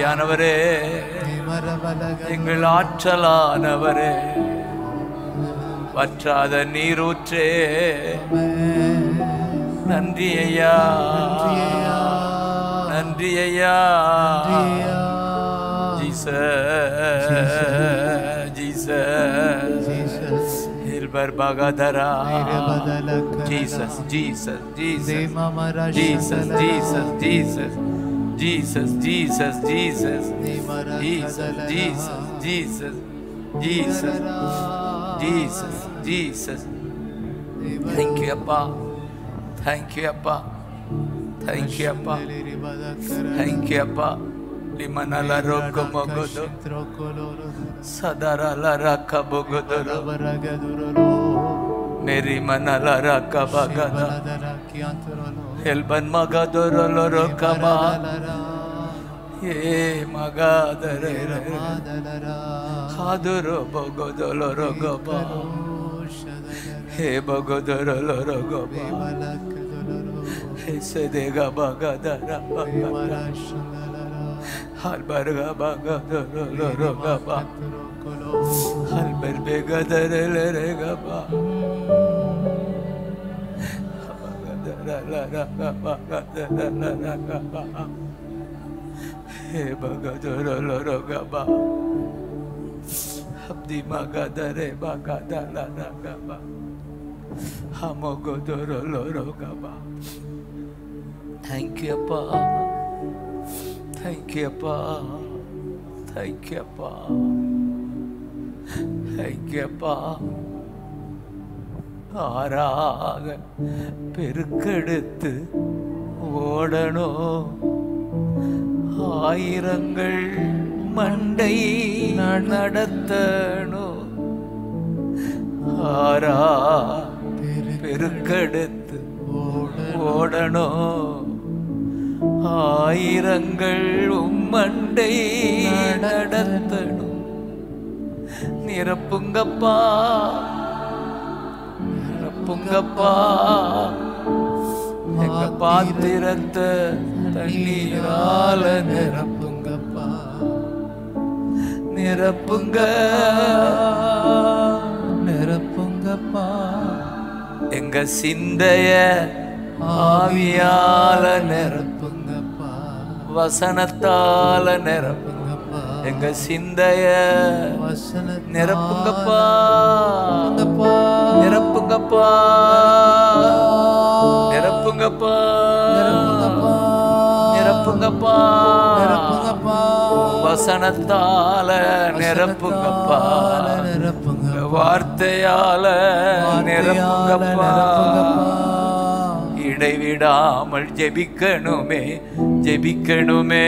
ஆவியானவரே எங்கள் ஆற்றலானவரே வற்றாத நீரூற்றே நன்றி ஐயா நன்றி ஐயா ஜீசஸ் ஹில்பர் பகதரா Jesus Jesus Jesus Jesus Jesus Jesus Jesus Jesus Jesus Jesus Jesus Jesus Jesus Jesus Jesus thank you அப்பா தேங்க்யூ அப்பா தேங்க்யூ அப்பா தேங்க்யூ அப்பா ಲಿಮನಲ ರೊಕ್ಕ ಮಗುದು ಸದರಲ ರಕ್ಕ ಬೊಗುದರು ಮೇರಿ ಮನಲ ರಕ್ಕ ಬಗದ ಎಲ್ಬನ್ ಮಗದೊರಲು ರೊಕ್ಕಮ ಏ ಮಗದರೆ ಹಾದುರು ಬೊಗುದೊಲು ರೊಗಬ ಹೇ ಬೊಗುದೊರಲು ರೊಗಬ ಹೆಸದೆಗ ಬಗದರ ಬಗದ ಹಲ್ಬರ್ಗ ಬಗದೊರಲು ರೊಗಬ ಹಲ್ಬರ್ ಬೇಗದರೆಲೆ ಗಬ ಹೇ ಬಗದೊರಲು ರೊಗಬ ಹಬ್ದಿ ಮಗದರೆ ಬಗದಲ ರಗಬ ಹಮಗೊದೊರಲು ರೊಗಬ ಥ್ಯಾಂಕ್ ಯು ಅಪ್ಪ ಥ್ಯಾಂಕ್ ಯು ಅಪ್ಪ ಥ್ಯಾಂಕ್ ಯು ಅಪ್ಪ ಥ್ಯಾಂಕ್ ಯು ಅಪ್ಪ ஆறாக பெருக்கெடுத்து ஓடணும் ஆயிரங்கள் மண்டை நடத்தணும் ஆறா பெருக்கெடுத்து ஓடணும் ஆயிரங்கள் உம்மண்டை நடத்தணும் நிரப்புங்கப்பா நிரப்புங்கப்பா எங்க பாத்திரத்தை தண்ணீரால நிரப்புங்கப்பா நிரப்புங்க நிரப்புங்கப்பா எங்க சிந்தைய ஆவியால நிரப்புங்கப்பா வசனத்தால நிரப்புங்கப்பா எங்க சிந்தைய நிரப்புங்கப்பா நிரப்புங்கப்பா நிரப்புங்கப்பா நிரப்புங்கப்பா வசனத்தால நிரப்புங்கப்பா வார்த்தையால நிரப்புங்கப்பா இடைவிடாமல் ஜெபிக்கணுமே ஜெபிக்கணுமே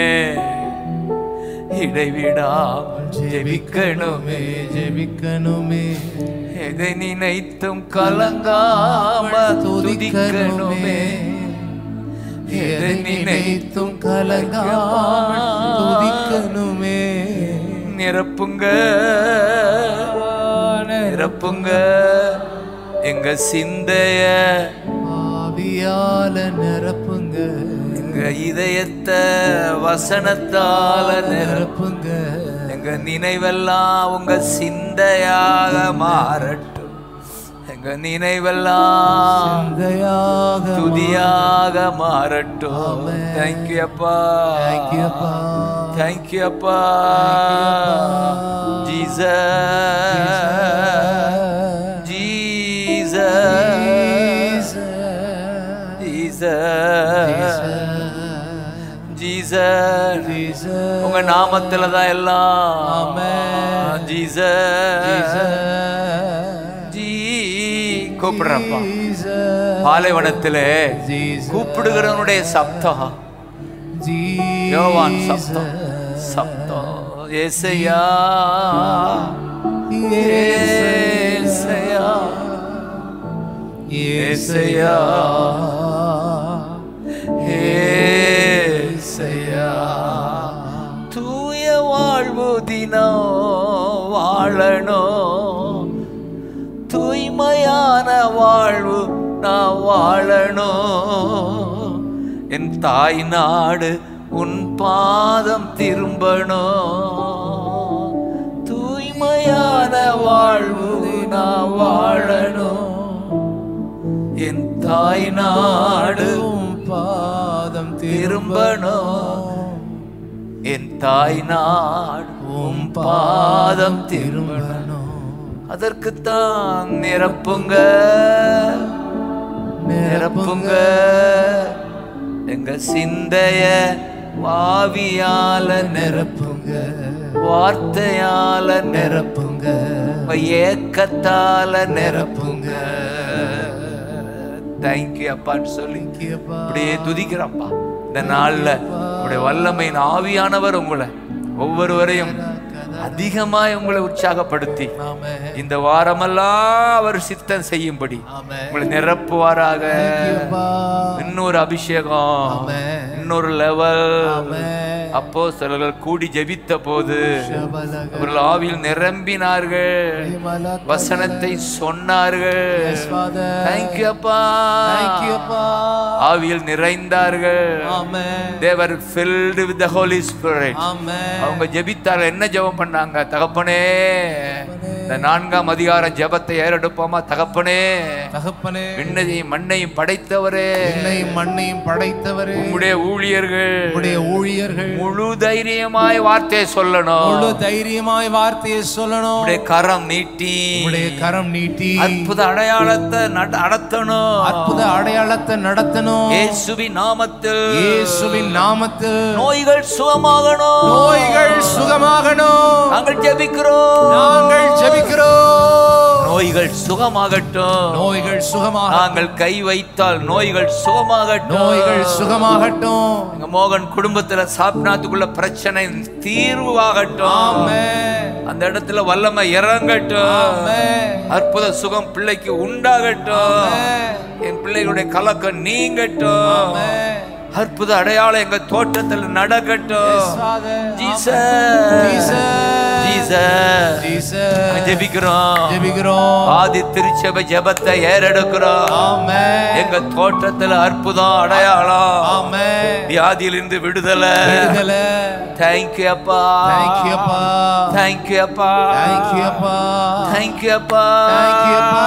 இடைவிடாமல் ஜெபிக்கணுமே ஜெபிக்கணுமே எதை நினைத்தும் கலங்காம துதிக்கணுமே எதை நினைத்தும் கலங்காமல் துதிக்கணுமே நிரப்புங்க நிரப்புங்க எங்க சிந்தைய ஆவியால நிரப்புங்க எங்க இதயத்தை வசனத்தால நிரப்பு நிரப்புங்க எங்க நினைவெல்லாம் உங்க சிந்தையாக மாறட்டும் எங்க நினைவெல்லாம் சிந்தையாக துதியாக மாறட்டும் Amen. தேங்க்யூ அப்பா Thank you, அப்பா. தேங்க்யூ அப்பா ஜீசஸ் ஜீசஸ் ஜீசஸ் ஜீசஸ் உங்க நாமத்துல தான் எல்லாம் Amen. ஜீசஸ் ஜீ கூப்பிடுறப்பா பாலைவனத்திலே கூப்பிடுகிறவனுடைய சப்தம் யோவான் சப்தம் சப்தம் ஏசையா ஏசையா ஏசையா ஏசையா தூய வாழ்வு தினம் வாழணும் தூய்மையான வாழ்வு நான் வாழணும் என் தாய் நாடு உன் பாதம் திரும்பணும் தூய்மையான வாழ்வு நான் வாழணும் என் தாய் நாடு உம் பாதம் திரும்பணும் என் தாய் நாடு உம் பாதம் திரும்பணும் அதற்குத்தான் நிரப்புங்க நிரப்புங்க எங்க சிந்தைய வாவியால நிரப்புங்க வார்த்தையால நிரப்புங்க உங்க ஏக்கத்தால நிரப்புங்க தேங்க்யூ அப்பான்னு சொல்லி அப்படியே துதிக்கிறப்பா இந்த நாள்ல உடைய வல்லமையின் ஆவியானவர் உங்களை ஒவ்வொருவரையும் அதிகமாய் உங்களை உற்சாகப்படுத்தி ஆமென் இந்த வாரமெல்லாம் அவர் சித்தம் செய்யும்படி ஆமென் உங்களை நிரப்புவாராக அப்பா இன்னொரு அபிஷேகம் ஆமென் இன்னொரு லெவல் ஆமென் அப்போ சிலர்கள் கூடி ஜெபித்த போது ஷபலக அவர்கள் ஆவியில் நிரம்பினார்கள் மலக வசனத்தை சொன்னார்கள் Yes, Father. தேங்க்யூ அப்பா Thank you, அப்பா. ஆவியில் நிறைந்தார்கள் Amen. Thevar filled with the holy spirit Amen. அவங்க ஜெபித்தார்கள் என்ன ஜெபம் பண்ணாங்க தகப்பனே இந்த நான்காம் அதிகாரம் ஜெபத்தை ஏறெடுப்போமா தகப்பனே தகப்பனே விண்ணையும் மண்ணையும் படைத்தவரே என்னையும் மண்ணையும் படைத்தவரே உம்முடைய ஊழியர்கள் உடைய ஊழியர்கள் முழு தைரியமாய் வார்த்தையை சொல்லணும் முழு தைரியமாய் வார்த்தையை சொல்லணும் உம்முடைய கரம் நீட்டி உடைய கரம் நீட்டி அற்புத அடையாளத்தை நட- நடத்தணும் அற்புத அடையாளத்தை நடத்தணும் இயேசுவின் நாமத்தில் இயேசுவின் நாமத்தில் நோய்கள் சுகமாகணும் நோய்கள் சுகமாகணும் நாங்கள் ஜெபிக்கிறோம் நாங்கள் ஜெபிக்கிறோம் நோய்கள் சுகமாகட்டும் நோய்கள் சுகமாக நாங்கள் கை வைத்தால் நோய்கள் சுகமாகட்டும் நோய்கள் சுகமாகட்டும் எங்க மோகன் குடும்பத்துல சாப்நாத்துக்குள்ள பிரச்சனை தீர்வு ஆகட்டும் ஆமென் அந்த இடத்துல வல்லமை இறங்கட்டும் ஆமென் அற்புத சுகம் பிள்ளைக்கு உண்டாகட்டும் ஆமென். என் பிள்ளைகளுடைய கலக்கம் நீங்கட்டும் ஆமென் அற்புத அடையாளம் எங்க தோட்டத்தில் நடக்கட்டும் Father. Jesus Jesus. Jesus Jesus. நாங்க ஜெபிக்கிறோம் ஜெபிக்கிறோம் ஆதி திருச்சபை ஜெபத்தை ஏறெடுக்கிறோம் ஆமென் எங்க தோட்டத்துல அற்புதம் அடையாளம் ஆமென் வியாதியிலிருந்து விடுதலை விடுதலை தேங்க்யூ அப்பா Thank you, அப்பா. தேங்க்யூ அப்பா Thank you, அப்பா. தேங்க்யூ அப்பா Thank you, அப்பா.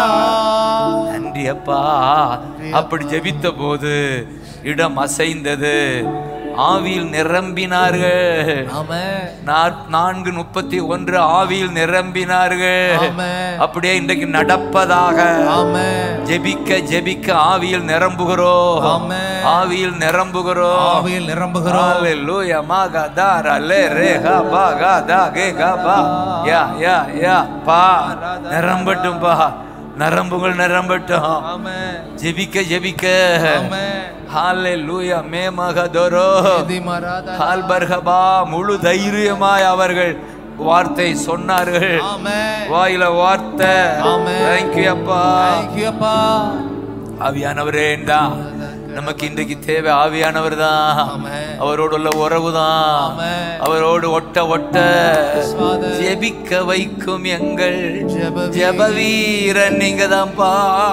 நன்றி அப்பா அப்படி ஜெபித்த போது இடம் அசைந்தது ஆவியில் நிரம்பினார்கள் ஆமென் நாற்- நான்கு முப்பத்தி ஒன்று ஆவியில் நிரம்பினார்கள் ஆமென் அப்படியே இன்றைக்கு நடப்பதாக ஆமென் ஜெபிக்க ஜெபிக்க ஆவியில் நிரம்புகிறோம் ஆமென். ஆவியில் நிரம்புகிறோம் ஆவியில் நிரம்புகிறோம் Hallelujah. Maga dara le re ga ba ga da ge ga ba. யா யா யா பா நிரம்பட்டும் பா நரம்புகள் நிரம்பட்டும் ஆமென் ஜெபிக்க ஜெபிக்க ஆமென் ஹalleluya மே மகதோரோ இது மராதா ஹால் பர்கபா முழு தைரியமாய் அவர்கள் வார்த்தை சொன்னார்கள் ஆமென் வாயில வார்த்தை ஆமென். தேங்க்யூ அப்பா Thank you, அப்பா ஆவியானவரே தான் நமக்கு இன்றைக்கு தேவை ஆவியானவர் தான் ஆமென் அவரோடு உள்ள உறவு தான் ஆமென். அவரோடு ஒட்ட ஒட்ட Father. ஜெபிக்க வைக்கும் எங்கள் ஜெப ஜெப வீரன் நீங்க தான்ப்பா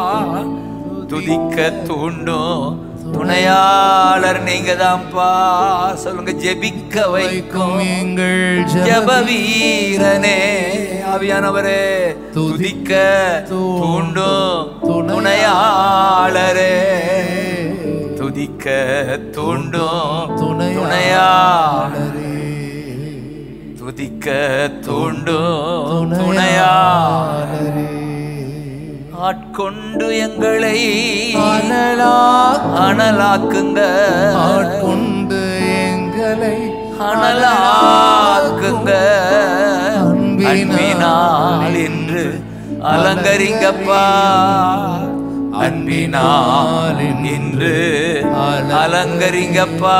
துதிக்க தூண்டும் துணையாளர் நீங்க தான்ப்பா சொல்லுங்க ஜெபிக்க வைக்கும் வைக்கும் எங்கள் ஜெப ஜெப வீரனே ஆவியானவரே துதிக்க தூண்டும் துணையாளரே துதிக்க தூண்டும் துணையாளர் துதிக்க தூண்டும் துணையாளர் ஆட்கொண்டு எங்களை அனலாக்குங்க ஆட்கொண்டு எங்களை அனலாக்குங்க அன்பினால் அன்பினால் என்று அலங்கரிங்கப்பா அன்பினால் என்று அலங்கரிங்கப்பா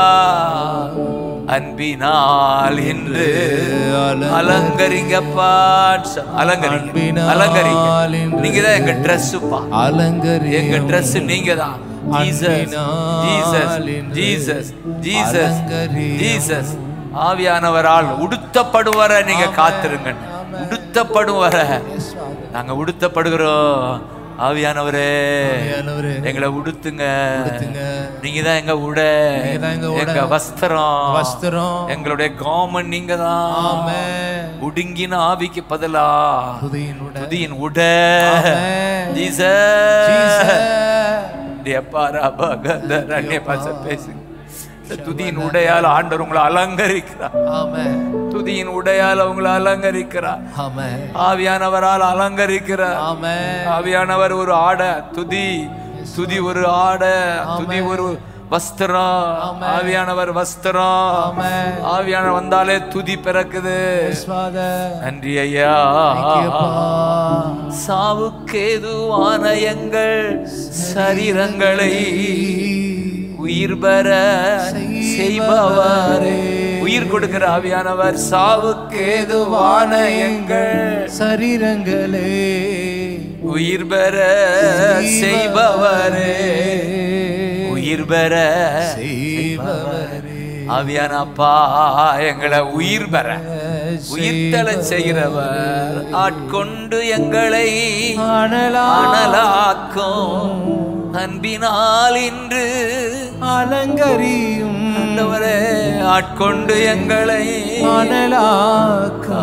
அன்பினால் என்று அலங்கரிங்கப்பா அலங்கரிங்க அன்பினால் அலங்கரிங்க என்று நீங்க தான் எங்க ட்ரெஸ்ஸுப்பா அலங்கரி எங்க ட்ரெஸ் நீங்க தான் ஜீசஸ் ஜீசஸ் ஜீசஸ் ஜீசஸ் அலங்கரியும். ஜீசஸ் ஆவியானவரால் உடுத்தப்படுவர நீங்க காத்திருங்க உடுத்தப்படுவர நாங்க உடுத்தப்படுகிறோம் ஆவியானவரே ஆவியானவரே, எங்களை உடுத்துங்க உடுத்துங்க. நீங்க தான் எங்க உடை நீங்க தான் எங்க உடை. எங்க வஸ்திரம் வஸ்திரம். எங்களுடைய காமன் நீங்க தான் ஆமென். உடுங்கின ஆவிக்கு பதிலா துதியினுடைய துதியின் உடை ஆமென். Jesus Jesus. அந்நிய பாச பேசுங்க இந்த துதியின் உடையால் ஆண்டவர் உங்களை அலங்கரிக்கிறார் ஆமென். துதியின் உடையால் உங்களை அலங்கரிக்கிறார் ஆமென். ஆவியானவரால் அலங்கரிக்கிறார் ஆமென். ஆவியானவர் ஒரு ஆடை துதி துதி ஒரு ஆடை துதி ஒரு வஸ்திரம் ஆவியானவர் வஸ்திரம் ஆமென். ஆவியானவர் வந்தாலே துதி பிறக்குது Yes, Father. நன்றி ஐயா Thank you, அப்பா. சாவுக்கேதுவான எங்கள் சரீரங்களை உயிர் பெற செய்பவரே உயிர் கொடுக்கிற ஆவியானவர் சாவுக்கேதுவான எங்கள் சரீரங்களே உயிர் பெற செய்பவரே உயிர் பெற செய்பவரே ஆவியான அப்பா எங்களை உயிர் பெற உயிர்த்தல செய்கிறவர் ஆட்கொண்டு எங்களை அனலா அனலாக்கும் அன்பினால் இன்று அலங்கரியும் ஆண்டவரே ஆட்கொண்டு எங்களை அனலாக்கும்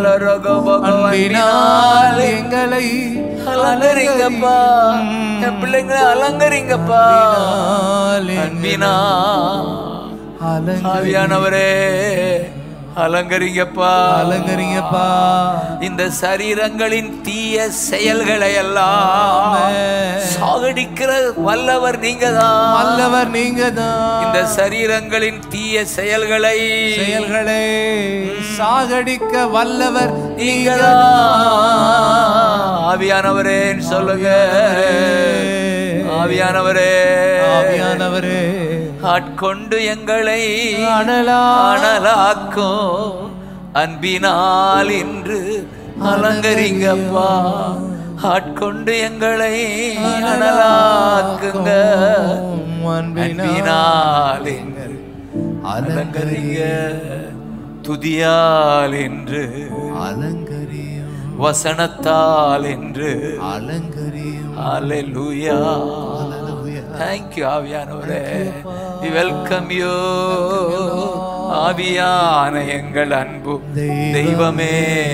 அன்பினால் எங்களை அலங்கரிங்கப்பா என் பிள்ளைங்களை அலங்கரிங்கப்பா அன்பினா அலங்க ஆவியானவரே அலங்கரிங்கப்பா அலங்கரிங்கப்பா இந்த சரீரங்களின் தீய செயல்களை எல்லாம் சாகடிக்கிற வல்லவர் நீங்கதான் வல்லவர் நீங்க தான் இந்த சரீரங்களின் தீய செயல்களை செயல்களை சாகடிக்க வல்லவர் நீங்க நீங்கதான் ஆவியானவரே சொல்லுங்க ஆவியானவரே ஆவியானவரே ஆட்கொண்டு எங்களை அனலா அனலாக்கும் அன்பினால் இன்று அலங்கரிங்கப்பா ஆட்கொண்டு எங்களை அனலாக்குங்க அன்பினால் இன்று அலங்கரிங்க துதியால் என்று அலங்கரியும் வசனத்தால் என்று அலங்கரியும் Hallelujah. Thank you, ஆவியானவரே. We welcome you. ஆவியான எங்கள் அன்பு தெய்வமே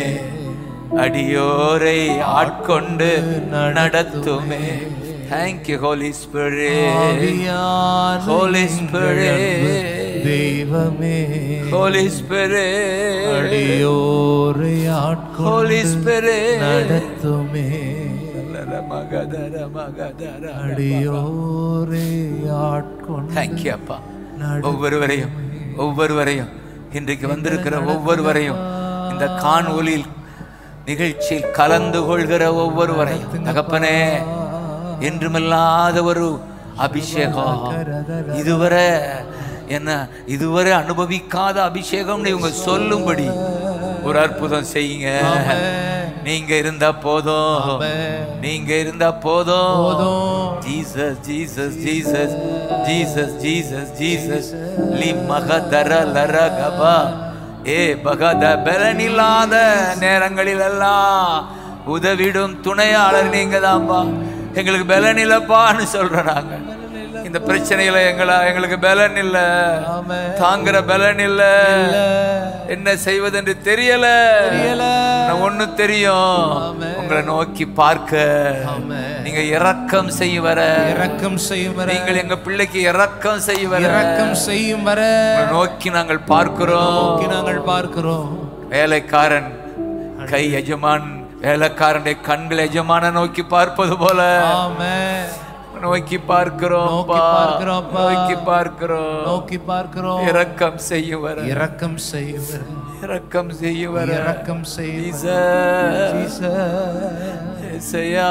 அடியோரை ஆட்கொண்டு நடத்துமே Thank you, Holy Spirit. ஆவியான Holy எங்கள் Spirit. அன்பு தெய்வமே Holy Spirit. அடியோரை ஆட்கொண்டு Holy Spirit. நடத்துமே மகதர மகதர அடியோரை ஆட்கொண்டு தேங்க்யூ அப்பா ஒவ்வொருவரையும் ஒவ்வொருவரையும் இன்றைக்கு வந்திருக்கிற ஒவ்வொருவரையும் இந்த காணொலியில் நிகழ்ச்சியில் கலந்து கொள்கிற ஒவ்வொருவரையும் தகப்பனே என்றுமில்லாத ஒரு அபிஷேகம் இதுவரை என்ன இதுவரை அனுபவிக்காத அபிஷேகம் இவங்க சொல்லும்படி ஒரு அற்புதம் செய்யுங்க நீங்க இருந்தா போதும் நீங்க இருந்தா போதும் Jesus Jesus Jesus Jesus Jesus Jesus லி மகதர லரகபா ஏ பகத பலனில்லாத நேரங்களில் எல்லாம் உதவிடும் துணையாளர் நீங்க தான்ப்பா எங்களுக்கு பலன் இல்லப்பான்னு சொல்றோம் நாங்க இந்த பிரச்சனையில எங்களா எங்களுக்கு பலன் இல்ல தாங்குற பலன் இல்ல என்ன செய்வதென்று தெரியல நான் ஒண்ணு தெரியும் உங்களை நோக்கி பார்க்க நீங்க இரக்கம் செய்ய வர இரக்கம் செய்யும் வர நீங்கள் எங்க பிள்ளைக்கு இரக்கம் செய்ய வர இரக்கம் செய்யும் வர உங்களை நோக்கி நாங்கள் பார்க்கிறோம் நோக்கி நாங்கள் பார்க்கிறோம் வேலைக்காரன் கை எஜமான் வேலைக்காரனுடைய கண்கள் எஜமான நோக்கி பார்ப்பது போல ஆமென் நோக்கி பார்க்கிறோம் நோக்கி பார்க்கிறோம்ப்பா. நோக்கி பார்க்கிறோம் நோக்கி பார்க்கிறோம் இரக்கம் செய்யும் வர இரக்கம் செய்யும் வர இரக்கம் செய்யும் வர இரக்கம் செய்யும் ஜீசஸ். ஏசையா.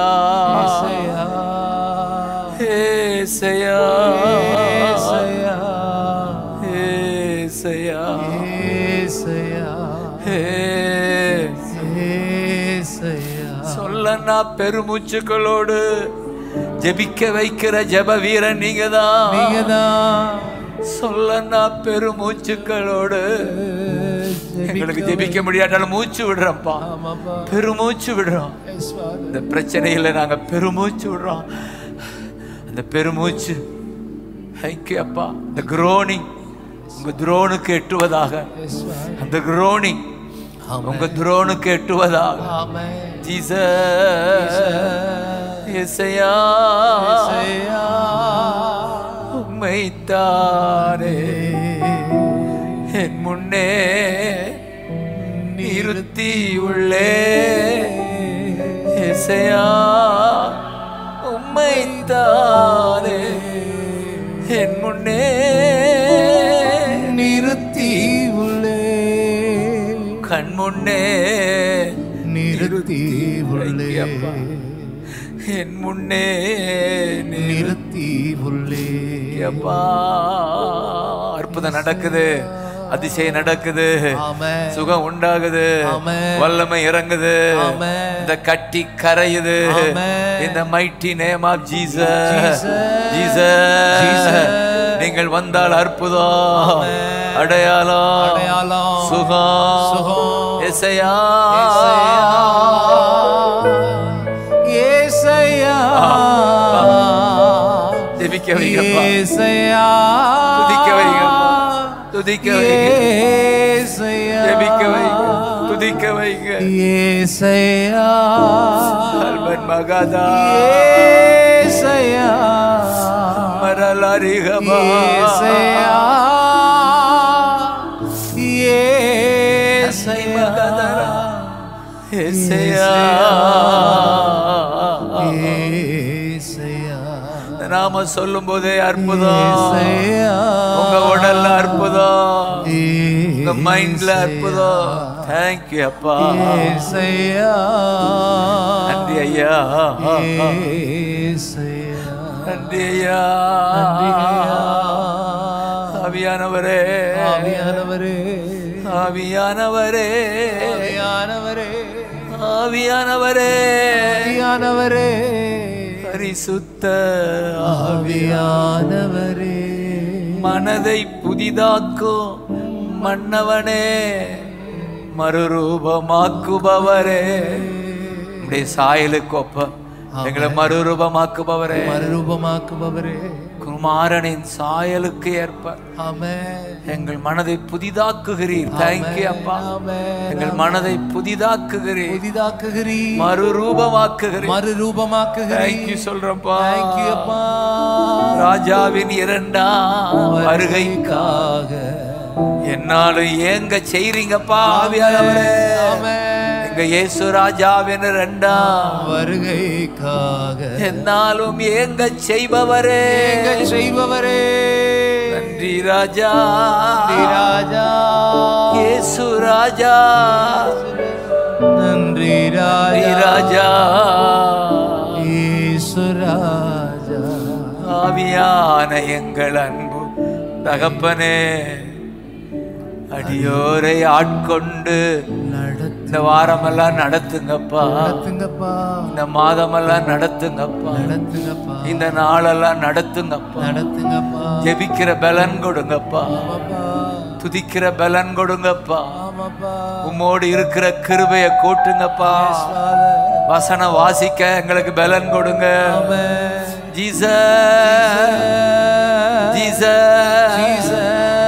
ஏசையா. ஏசையா. ஏசையா. சொல்லனா பெருமூச்சுக்களோடு ஜெபிக்க வைக்கிற ஜெப வீரன் நீங்கதான் நீங்கதான் சொல்லனா பெருமூச்சுக்களோடு எங்களுக்கு ஜெபிக்க முடியாட்டாலும் மூச்சு விடுறோம்ப்பா ஆமாப்பா பெருமூச்சு விடுறோம் எஸ் ஃபாதர் இந்த பிரச்சனையில நாங்க பெருமூச்சு விடுறோம் அந்த பெருமூச்சு ஐக்கிய அப்பா இந்த குரோனிங் உங்க துரோனுக்கு எட்டுவதாக எஸ் ஃபாதர் அந்த குரோனிங் உங்க துரோனுக்கு எட்டுவதாக ஆமென் ஜீசஸ் இசையா இசையா உம்மைத்தானே என் முன்னே நிறுத்தி உள்ளே இசையா உம்மைத்தானே என் முன்னே நிறுத்தி உள்ளே கண் முன்னே நிறுத்தி உள்ளே ஐயப்பா. என் முன்னே நிறுத்தி உள்ளே அப்பா அற்புதம் நடக்குது அதிசயம் நடக்குது ஆமென் சுகம் உண்டாகுது ஆமென். வல்லமை இறங்குது ஆமென். இந்த கட்டி கரையுது ஆமென். இந்த mighty name of Jesus Jesus. Jesus Jesus. நீங்கள் வந்தால் அற்புதம் ஆமென். அடையாளம் அடையாளம் சுகம் சுகம் எசையா ஏசையா ஜெபிக்க வைங்கப்பா ஏசையா துதிக்க வைங்கப்பா. துதிக்க வைங்க. ஏசையா ஜெபிக்க வைங்க துதிக்க வைங்க ஏசையா அல்பன் மகாதா ஏசையா மரலரிகமா ஏசையா ஏசையா எசையா ஏசையா இந்த நாம சொல்லும் போதே அற்புதம் ஏசையா உங்க உடல்ல அற்புதம் உங்க மைண்ட்ல ஏசையா. அற்புதம் தேங்க்யூ அப்பா ஏசையா நன்றி ஐயா ஏசையா நன்றி ஐயா நன்றி ஐயா. ஆவியானவரே ஆவியானவரே ஆவியானவரே ஆவியானவரே ஆவியானவரே ஆவியானவரே பரிசுத்த ஆவியானவரே மனதை புதிதாக்கும் மன்னவனே மறுரூபமாக்குபவரே உடைய சாயலுக்கு ஒப்ப எங்களை மறுரூபமாக்குபவரே மறுரூபமாக்குபவரே குமாரனின் சாயலுக்கு ஏற்ப ஆமென் எங்கள் மனதை புதிதாக்குகிறீர் தேங்க்யூ அப்பா ஆமென் எங்கள் மனதை புதிதாக்குகிறீர் புதிதாக்குகிறீ மறுரூபமாக்குகிறீர் மறுரூபமாக்குகிறீ தேங்க்யூ சொல்றப்பா தேங்க்யூ அப்பா ராஜாவின் இரண்டாம் வருகைக்கா வருகைக்காக என்னாலும் ஏங்க செய்றீங்கப்பா ஆவியானவரே ஆமென் எங்க இயேசு ராஜாவின் இரண்டாம் வருகைக்காக என்னாலும் ஏங்க செய்பவரே எங்க செய்பவரே நன்றி ராஜா நன்றி ராஜா இயேசு ராஜா நன்றி நன்றி ராஜா ராஜா இயேசு ராஜா ஆவியான எங்கள் அன்பு தகப்பனே அடியோரை ஆட்கொண்டு இந்த வாரமெல்லாம் நடத்துங்கப்பா நடத்துங்கப்பா இந்த மாதமெல்லாம் நடத்துங்கப்பா நடத்துங்கப்பா இந்த நாளெல்லாம் நடத்துங்கப்பா நடத்துங்கப்பா ஜெபிக்கிற பலன் கொடுங்கப்பா ஆமாப்பா துதிக்கிற பலன் கொடுங்கப்பா ஆமாப்பா உம்மோடு இருக்கிற கிருபைய கூட்டுங்கப்பா Father. வசனம் வாசிக்க எங்களுக்கு பலன் கொடுங்க Amen. Jesus Jesus Jesus.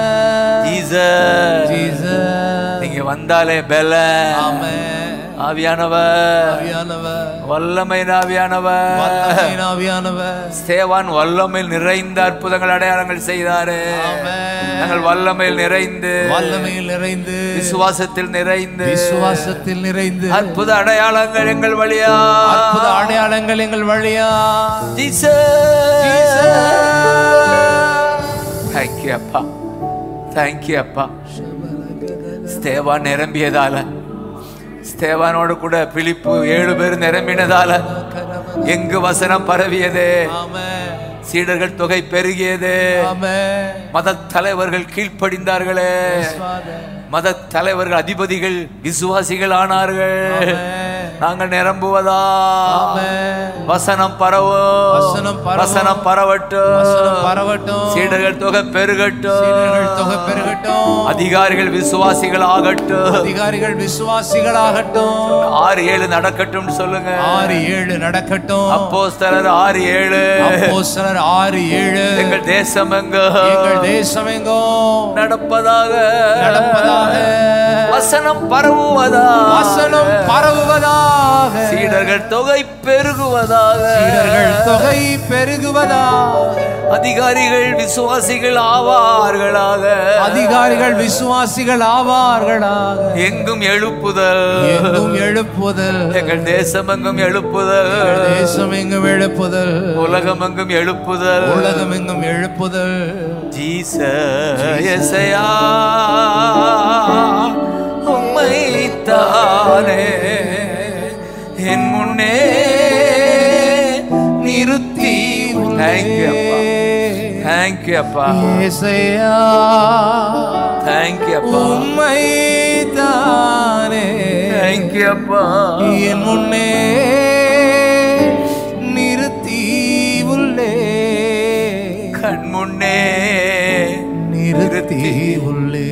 Jesus Jesus. நீங்க வந்தாலே பலன் Amen. ஆவியானவர் ஆவியானவர் வல்லமை ஆவியானவர் வல்லமையின் ஆவியானவர் ஸ்தேவான் வல்லமையில் நிறைந்த அற்புதங்கள் அடையாளங்கள் செய்தாரு Amen. நாங்கள் வல்லமையில் நிறைந்து வல்லமையில் நிறைந்து விசுவாசத்தில் நிறைந்து விசுவாசத்தில் நிறைந்து அற்புத அடையாளங்கள் எங்கள் வழியா அற்புத அடையாளங்கள் எங்கள் வழியா தேங்க்யூ அப்பா தேங்க்யூ அப்பா ஸ்தேவான் நிரம்பியதால ஸ்தேவானோடு கூட பிலிப்பு ஏழு பேர் நிரம்பினதால எங்கு வசனம் பரவியதே ஆமென். சீடர்கள் தொகை பெருகியது ஆமென். மத தலைவர்கள் கீழ்ப்படிந்தார்களே Father. மத தலைவர்கள் அதிபதிகள் விசுவாசிகள் ஆனார்கள் Amen. நாங்கள் நிரம்புவதா ஆமென் வசனம் பரவும் வசனம் பரவும். வசனம் பரவட்டும் வசனம் பரவட்டும் சீடர்கள் தொகை பெருகட்டும் சீடர்கள் தொகை பெருகட்டும் அதிகாரிகள் விசுவாசிகள் ஆகட்டும் அதிகாரிகள் விசுவாசிகளாகட்டும் ஆறு ஏழு நடக்கட்டும் சொல்லுங்க ஆறு ஏழு நடக்கட்டும் அப்போஸ்தலர் ஆறு ஏழு அப்போஸ்தலர் ஆறு ஏழு எங்கள் தேசம் எங்க எங்கள் தேசம் எங்கும் நடப்பதாக நடப்பதாக வசனம் பரவுவதா வசனம் பரவுவதாக சீடர்கள் தொகை பெருகுவதாக சீடர்கள் தொகை பெருகுவதாக அதிகாரிகள் விசுவாசிகள் ஆவார்களாக அதிகாரிகள் விசுவாசிகள் ஆவார்களாக எங்கும் எழுப்புதல் எங்கும் எழுப்புதல் எங்கள் தேசம் எங்கும் எழுப்புதல் எங்கள் தேசம் எங்கும் எழுப்புதல் உலகம் எங்கும் எழுப்புதல் உலகம் எங்கும் எழுப்புதல் ஜீசயசையா உம்மைத்தானே என் முன்னே நிறுத்தி தேங்க்யூ அப்பா தேங்க்யூ அப்பா ஏசையா தேங்க்யூ அப்பா உம்மை தானே தேங்க்யூ அப்பா என் முன்னே நிறுத்தி உள்ளே கண் முன்னே நிறுத்தி உள்ளே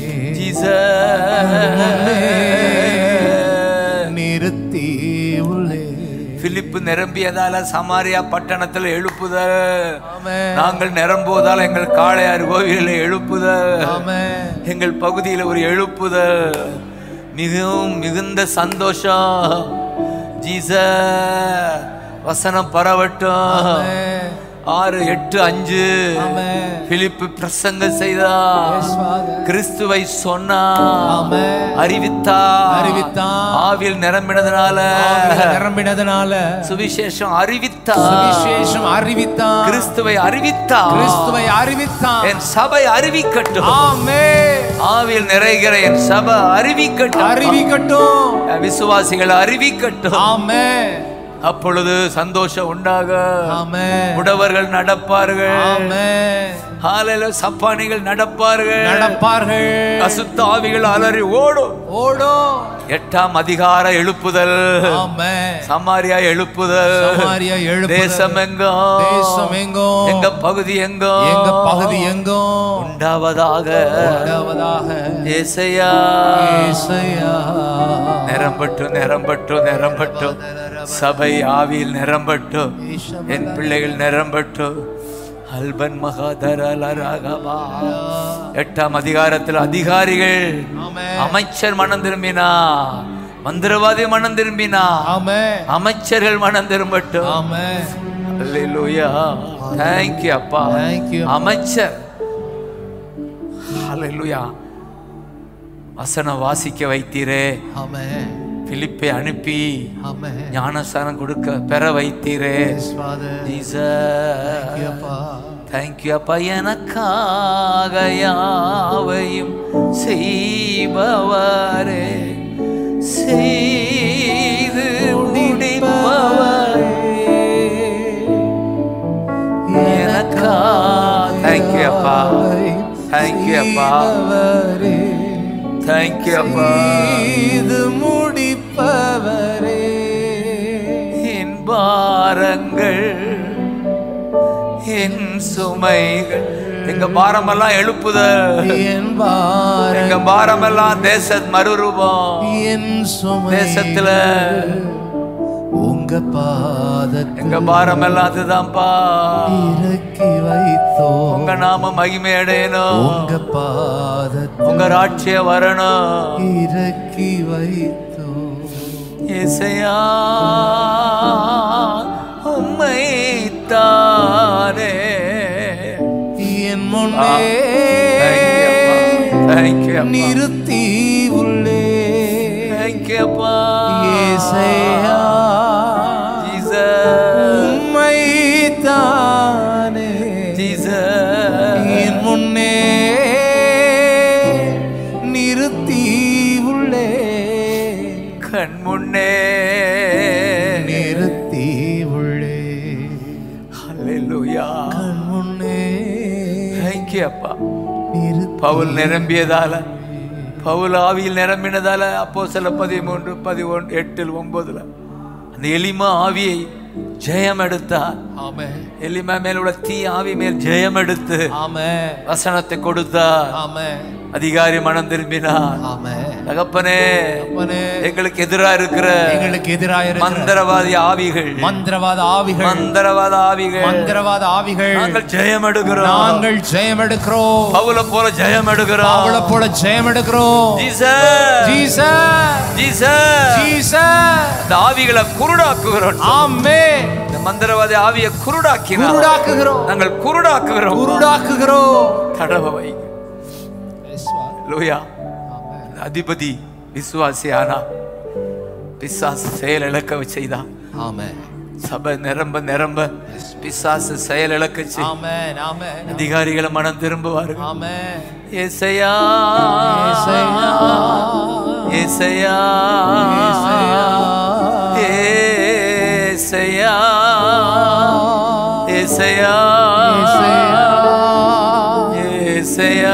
ஜீசஸ் நிறுத்தி உள்ளே பிலிப்பு நிரம்பியதால சமாரியா பட்டணத்தில் எழுப்புதல் ஆமென். நாங்கள் நிரம்புவதால் எங்கள் காளையார் கோவிலில் எழுப்புதல் ஆமென். எங்கள் பகுதியில் ஒரு எழுப்புதல் மிகவும் மிகுந்த சந்தோஷம் ஜீச வசனம் பரவட்டும் ஆமென். ஆறு எட்டு அஞ்சு ஆமென். பிலிப்பு பிரசங்க செய்தா Yes, Father. கிறிஸ்துவை சொன்னா ஆமென். அறிவித்தா அறிவித்தான். ஆவியில் நிரம்பினதுனால ஆவியில் நிரம்பினதுனால சுவிசேஷம் அறிவித்தா சுவிசேஷம் அறிவித்தான் கிறிஸ்துவை அறிவித்தா கிறிஸ்துவை அறிவித்தான் என் சபை அறிவிக்கட்டும் ஆமென். ஆவியில் நிறைகிற என் சபை அறிவிக்கட்டும் அறிவிக்கட்டும் என் விசுவாசிகள் அறிவிக்கட்டும் ஆமென் அப்பொழுது சந்தோஷம் உண்டாக ஆமென் உடவர்கள் நடப்பார்கள் ஆமென் ஆலையில சப்பானிகள் நடப்பார்கள் நடப்பார்கள் அசுத்த ஆவிகள் அலறி ஓடும் ஓடும் எட்டாம் அதிகார எழுப்புதல் ஆமென் சமாரியா எழுப்புதல் சமாரியா எழுப்புதல். தேசம் எங்கும் தேசம் எங்கும் எங்க பகுதி எங்கும் எங்க பகுதி எங்கும் உண்டாவதாக உண்டாவதாக ஏசையா ஏசையா நிரம்பட்டும் நிரம்பட்டும் நிரம்பட்டும் சபை ஆவியில் நிரம்பட்டும் என் பிள்ளைகள் நிரம்பட்டும் அல்பன் மகாதரலரகவா எட்டாம் அதிகாரத்தில் அதிகாரிகள் ஆமென். அமைச்சர் மனம் திரும்பினா மந்திரவாதி மனம் திரும்பினா ஆமென் அமைச்சர்கள் மனம் திரும்பட்டும் ஆமென் அல்லேலூயா தேங்க்யூ அப்பா Thank you. அமைச்சர் அல்லேலூயா வசனம் வாசிக்க வைத்தீரே ஆமென் பிலிப்பை அனுப்பி ஆமென் ஞானஸ்தானம் கொடுக்க பெற வைத்தீரே எஸ் ஃபாதர் ஜீசஸ் அப்பா தேங்க்யூ அப்பா எனக்காக யாவையும் செய்பவரே செய்து முடிப்பவரே எனக்கா தேங்க்யூ அப்பா தேங்க்யூ அப்பா தேங்க்யூ அப்பா இது முடிப்பவரே என் பாரங்கள் என் சுமைகள் எங்க பாரமெல்லாம் எழுப்புதல் என் பார எங்க பாரமெல்லாம் தேச மறுரூபம் என் சுமை தேசத்துல உங்க பாதத்தில் எங்க பாரமெல்லாம் அதுதான்ப்பா இறக்கி வைத்தோ உங்க நாம மகிமை அடையணும் உங்க பாதத்தில் உங்க ராட்சியம் வரணும் இறக்கி வைத்தோ இசையா உம்மை தானே என் முன்னே தேங்க்யூ அப்பா நிறுத்தி உள்ளே தேங்க்யூ அப்பா ஏசையா ஜீசஸ் உம்மை தானே ஜீசஸ் என் முன்னே நிறுத்தி உள்ளே கண் முன்னே நிறுத்தி உள்ளே ஹalleluya கண் முன்னே தேங்க்யூ அப்பா நிறுத்தி பவுல் நிரம்பியதால பவுல் ஆவியில் நிரம்பினதால அப்போ சில பதிமூன்று பதிமூன்று எட்டில் ஒன்பதுல அந்த எலிமா ஆவியை ஜெயம் எடுத்தார் ஆமென் எலிமா மேல் உள்ள தீ ஆவி மேல் ஜெயம் எடுத்து ஆமென் வசனத்தை கொடுத்தார் ஆமென் அதிகாரி மனம் திரும்பினார் ஆமென் தகப்பனே அப்பனே எங்களுக்கு எதிரா இருக்கிற எங்களுக்கு எதிராக இருக்கிற மந்திரவாதி ஆவிகள் மந்திரவாத ஆவிகள் மந்திரவாத ஆவிகள் மந்திரவாத ஆவிகள் நாங்கள் ஜெயம் எடுக்கிறோம் நாங்கள் ஜெயம் எடுக்கிறோம் பவுல போல ஜெயம் எடுக்கிறோம் அவளை போல ஜெயம் எடுக்கிறோம் ஜீசஸ் ஜீசஸ் ஜீசஸ் ஜீசஸ் இந்த ஆவிகளை குருடாக்குகிறோம் ஆமென் இந்த மந்திரவாதி ஆவியை குருடாக்கினார் குருடாக்குகிறோம் நாங்கள் குருடாக்குகிறோம் குருடாக்குகிறோம் தடவை வைங்க லூயா அந்த அதிபதி விசுவாசி ஆனா பிசாசு செயல் இழக்க செய்தான் ஆமென் சபை நிரம்ப நிரம்ப பிசாசு செயல் இழக்க செய் ஆமென் ஆமென் அதிகாரிகளை மனம் திரும்புவார்கள் ஆமென் ஏசையா ஏசையா. ஏசையா ஏசையா ஏசையா ஏசையா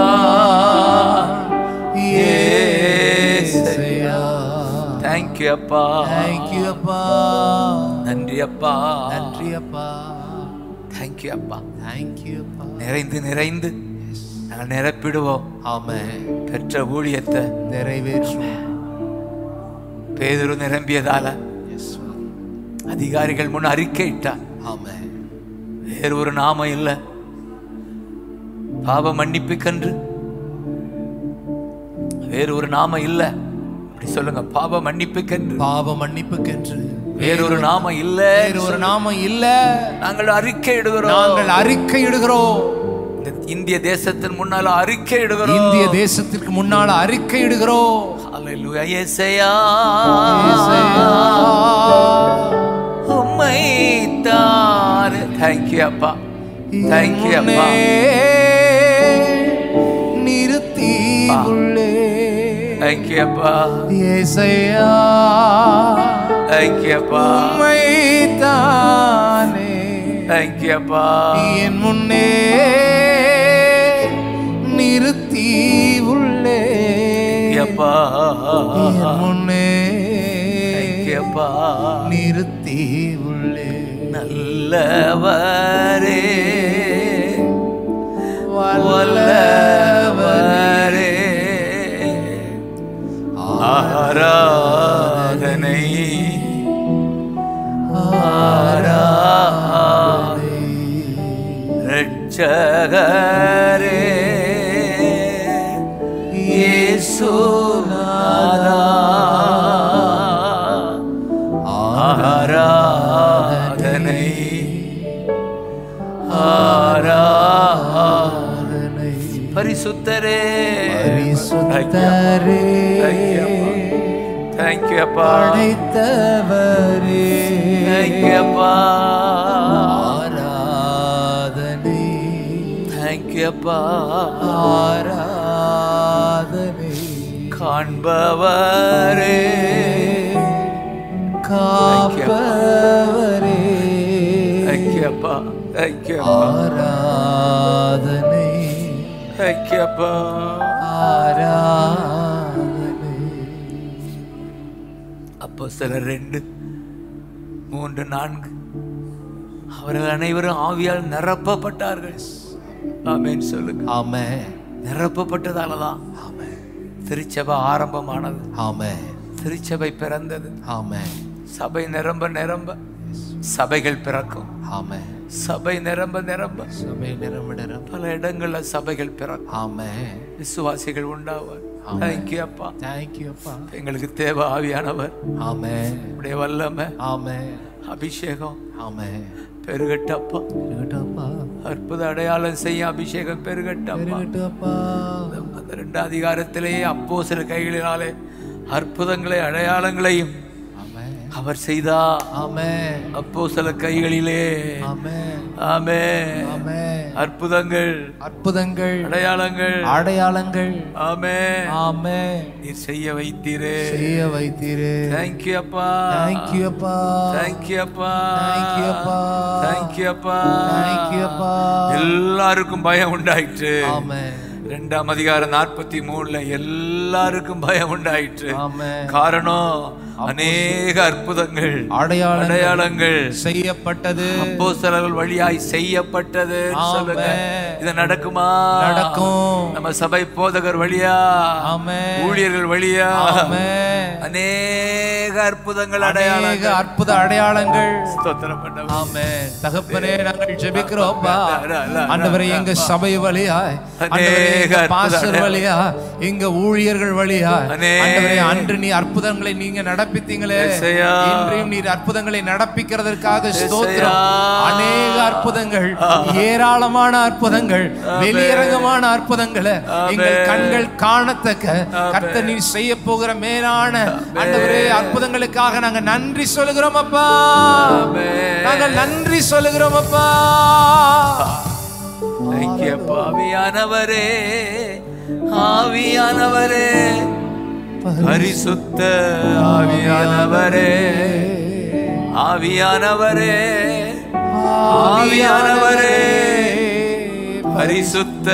ஏசையா. தேங்க்யூ அப்பா Thank you, அப்பா நன்றி அப்பா நன்றி அப்பா தேங்க்யூ அப்பா Thank you, அப்பா நிறைந்து நிறைந்து நாங்கள் நிரப்பிடுவோம் ஆமென் பெற்ற ஊழியத்தை நிறைவேற்றுவோம் பேதுரு நிரம்பியதால Yes, Lord. அதிகாரிகள் முன் அறிக்கையிட்டார் ஆமென் வேறு ஒரு நாமம் இல்லை பாவ மன்னிப்புக்கன்று வேறு ஒரு நாமம் இல்லை அப்படி சொல்லுங்க பாவ மன்னிப்புக்கன்று பாவ மன்னிப்புக்கென்று வேறொரு நாமம் இல்ல வேறு ஒரு நாமம் இல்ல நாங்கள் அறிக்கை இடுகிறோம் நாங்கள் அறிக்கை இடுகிறோம் இந்த இந்திய தேசத்தின் முன்னால அறிக்கை இடுகிறோம் இந்திய தேசத்திற்கு முன்னால அறிக்கை இடுகிறோம் ஹalleluya இயேசையா இயேசையா. உம்மை தாரு thank you அப்பா thank you அப்பா முன்னே நிறுத்தி உள்ளே thank you அப்பா ஏசையா thank you அப்பா உம்மை தானே thank you அப்பா என் முன்னே நிறுத்தி உள்ளே அப்பா என் முன்னே thank you அப்பா நிறுத்தி உள்ளே நல்லவரே வல்லவரே வல்லவரே ஆராதனை ஆராதனை ரட்சகரே இயேசுநாதா ஆராதனை ஆராதனை பரிசுத்தரே பரிசுத்தரே தேங்க்யூ அப்பா படைத்தவரே தேங்க்யூ அப்பா ஆராதனை தேங்க்யூ அப்பா ஆராதனை காண்பவரே காப்பவரே தேங்க்யூ அப்பா தேங்க்யூ அப்பா ஆராதனை தேங்க்யூ அப்பா ஆராதனை அப்போ சிலர் ரெண்டு மூன்று நான்கு அவர்கள் அனைவரும் ஆவியால் நிரப்பப்பட்டார்கள் ஆமென் சொல்லுங்க ஆமென் நிரப்பப்பட்டதால தான் ஆமென் திருச்சபை ஆரம்பமானது ஆமென் திருச்சபை பிறந்தது ஆமென் சபை நிரம்ப நிரம்ப சபைகள் பிறக்கும் ஆமென் சபை நிரம்ப நிரம்ப சபை நிரம்ப நிரம்ப பல இடங்கள்ல சபைகள் பிறக்கும் ஆமென் விசுவாசிகள் உண்டாவார் ஆமென். தேங்க்யூ அப்பா தேங்க்யூ அப்பா எங்களுக்கு தேவை ஆவியானவர் ஆமென் உடைய வல்லமை ஆமென் அபிஷேகம் ஆமென் பெருகட்டப்பா இருக்கட்டும் அப்பா அற்புத அடையாளம் செய்ய அபிஷேகம் பெருகட்டப்பா இருக்கட்டும் அப்பா அந்த ரெண்டு அதிகாரத்திலேயே அப்போ சில கைகளினாலே அற்புதங்களை அடையாளங்களையும் ஆமென் அவர் செய்தா ஆமென் அப்போ சில கைகளிலே ஆமென் ஆமே ஆமென் அற்புதங்கள் அற்புதங்கள் அடையாளங்கள் அடையாளங்கள் ஆமே ஆமென் நீர் செய்ய வைத்தீரே செய்ய வைத்தீரே தேங்க்யூ அப்பா தேங்க்யூ அப்பா தேங்க்யூ அப்பா தேங்க்யூ அப்பா தேங்க்யூ அப்பா தேங்க்யூ அப்பா எல்லாருக்கும் பயம் உண்டாயிற்று ஆமென் ரெண்டாம் அதிகாரம் நாற்பத்தி மூணுல எல்லாருக்கும் பயம் உண்டாயிற்று ஆமென் காரணம் அநேக அற்புதங்கள் அடையாளங்கள் அடையாளங்கள் செய்யப்பட்டது அப்போஸ்தலர்கள் வழியாய் செய்யப்பட்டது சொல்லுங்க ஆமென். இது நடக்குமா நடக்கும் நம்ம சபை போதகர் வழியா ஆமென் ஊழியர்கள் வழியா ஆமென் அநேக அற்புதங்கள் அநேக அடையாளங்கள் அற்புத அடையாளங்கள் ஸ்தோத்திரம் பண்ண ஆமென் தகப்பனே நாங்கள் ஜெபிக்கிறோம்ப்பா அல்ல, அல்ல, ஆண்டவரே எங்க சபை வழியாய் ஆண்டவரே அநேக எங்க அற்புத பாஸ்டர் அடையாளம். வழியா எங்க ஊழியர்கள் வழியா அநேக- ஆண்டவரே அன்று நீ அற்புதங்களை நீங்க நடப்பித்தீங்களே எஸ்ஐயா. இன்றையும் நீர் அற்புதங்களை நடப்பிக்கிறதற்காக ஸ்தோத்திரம் எஸ்ஐயா. அநேக அற்புதங்கள் ஏராளமான அற்புதங்கள் வெளியரங்கமான அற்புதங்களை எங்கள் கண்கள் காணத்தக்க கர்த்தர் நீ செய்ய போகிற மேலான ஆண்டவரே அற்புதங்களுக்காக நாங்க நன்றி சொல்லுகிறோம் அப்பா நாங்கள் நன்றி சொல்லுகிறோம் அப்பா ஐக்கிய ஆவியானவரே ஆவியானவரே பரிசுத்த ஆவியானவரே ஆவியானவரே ஆவியானவரே பரிசுத்த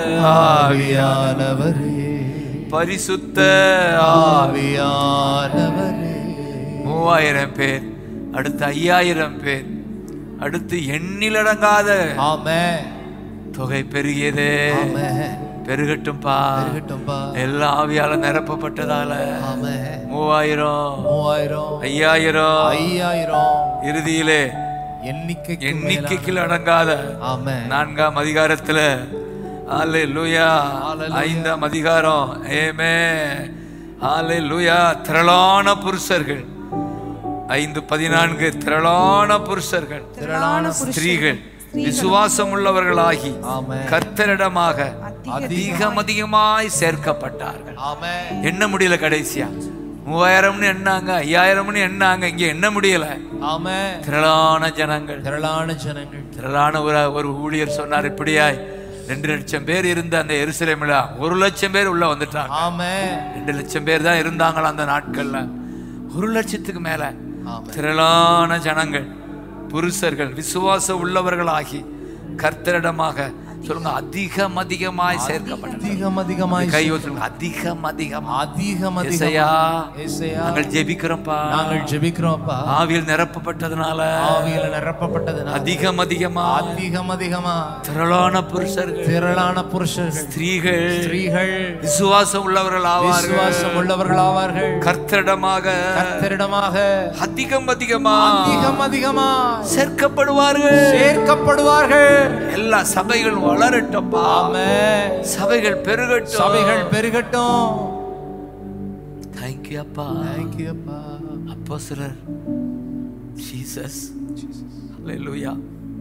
ஆவியானவரே ஆவியானவரே பரிசுத்த ஆவி ஆவியானவரே மூவாயிரம் பேர் அடுத்து ஐயாயிரம் பேர் அடுத்து எண்ணிலடங்காத ஆமென் தொகை பெருகியதே ஆமென் பெருகட்டும்பா இருக்கட்டும்பா எல்லா ஆவியால நிரப்பப்பட்டதால ஆமென் மூவாயிரம் மூவாயிரம் ஐயாயிரம் ஐயாயிரம் இறுதியிலே எண்ணிக்கை எண்ணிக்கைக்கு அடங்காத ஆமென் நான்காம் அதிகாரத்துல ஆலே லூயா ஐந்தாம் அதிகாரம் ஏமே ஆலே லூயா திரளான புருஷர்கள் ஐந்து பதினான்கு திரளான புருஷர்கள் திரளான ஸ்திரீகள் விசுவாசம் உள்ளவர்களாகி ஆமென் கர்த்தரிடமாக அதிகம் அதிகமாய் சேர்க்கப்பட்டார்கள் ஆமென் எண்ண முடியல கடைசியா மூவாயிரம்னு எண்ணாங்க ஐயாயிரம்னு எண்ணாங்க இங்க எண்ண முடியல ஆமென் திரளான ஜனங்கள் திரளான ஜனங்கள் திரளான ஒரு ஒரு ஊழியர் சொன்னார் இப்படியாய் ரெண்டு லட்சம் பேர் இருந்த அந்த எருசலேமில் ஒரு லட்சம் பேர் உள்ள வந்துட்டாங்க ஆமென் ரெண்டு லட்சம் பேர் தான் இருந்தாங்களா அந்த நாட்கள்ல ஒரு லட்சத்துக்கு மேல ஆமென் திரளான ஜனங்கள் புருஷர்கள் விசுவாச உள்ளவர்களாகி கர்த்தரிடமாக சொல்லுங்க அதிகம் அதிகமாய் சேர்க்கப்பட்டது அதிகம் அதிகமாய் கை சொல்லுங்க அதிகம் அதிகம் அதிகம் இசையா அதிகம் இசையா நாங்கள் ஜெபிக்கிறோம்ப்பா நாங்கள் ஜெபிக்கிறோம்ப்பா ஆவியில் நிரப்பப்பட்டதுனால ஆவியில நிரப்பப்பட்டதுனால அதிகம் அதிகமா அதிகம் அதிகமா திரளான புருஷர்கள் திரளான புருஷர்கள் ஸ்திரீகள் ஸ்திரீகள் விசுவாசம் உள்ளவர்கள் ஆவார்கள் விசுவாசம் உள்ளவர்கள் ஆவார்கள் கர்த்தரிடமாக கர்த்தரிடமாக அதிகம் அதிகமா அதிகம் அதிகமா சேர்க்கப்படுவார்கள் சேர்க்கப்படுவார்கள் எல்லா சபைகளும் வளரட்டும்ப்பா ஆமென் சபைகள் பெருகட்டும் சபைகள் பெருகட்டும் தேங்க்யூ அப்பா Thank you, அப்பா அப்போ சிலர் ஜீசஸ் ஹalleluya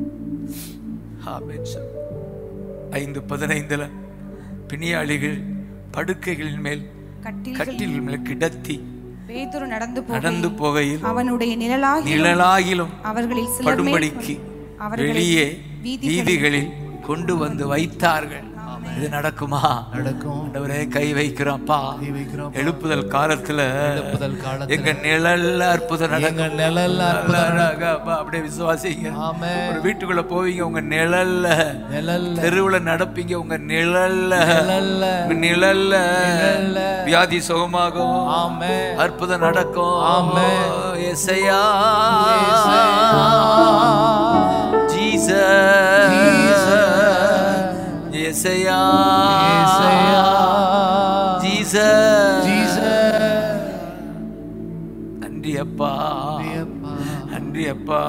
ஆமென் சார் ஐந்து பதினைந்துல பிணியாளிகள் படுக்கைகளின் மேல் கட்டில் கட்டில் மேல் கிடத்தி பேதுரு நடந்து நடந்து போகையில் போகையில் அவனுடைய நிழலாகி நிழலாகிலும் அவர்களில் சிலர் மேல் படும்படிக்கு அவர்களை வெளியே வீதிகளில் வீதிகளில் கொண்டு வந்து வைத்தார்கள் இது நடக்குமா நடக்கும் ஆண்டவரே கை வைக்கிறோம்ப்பா கை வைக்கிறோம் எழுப்புதல் காலத்துல எழுப்புதல் காலத்துல எங்க நிழல்ல அற்புதம் நடக்கும் எங்க நிழல்ல அற்புதம் அழகா அப்பா, அப்படியே விசுவாசிங்க ஆமென் ஒரு வீட்டுக்குள்ள போவீங்க உங்க நிழல்ல நிழல்ல தெருவுல நடப்பீங்க உங்க நிழல்ல நிழல்ல உங்க நிழல்ல நிழல்ல வியாதி சுகமாகும் ஆமென் அற்புதம் நடக்கும் ஆமென். எசையா ஜீசஸ் எசையா ஜீசஸ் நன்றி அப்பா நன்றி அப்பா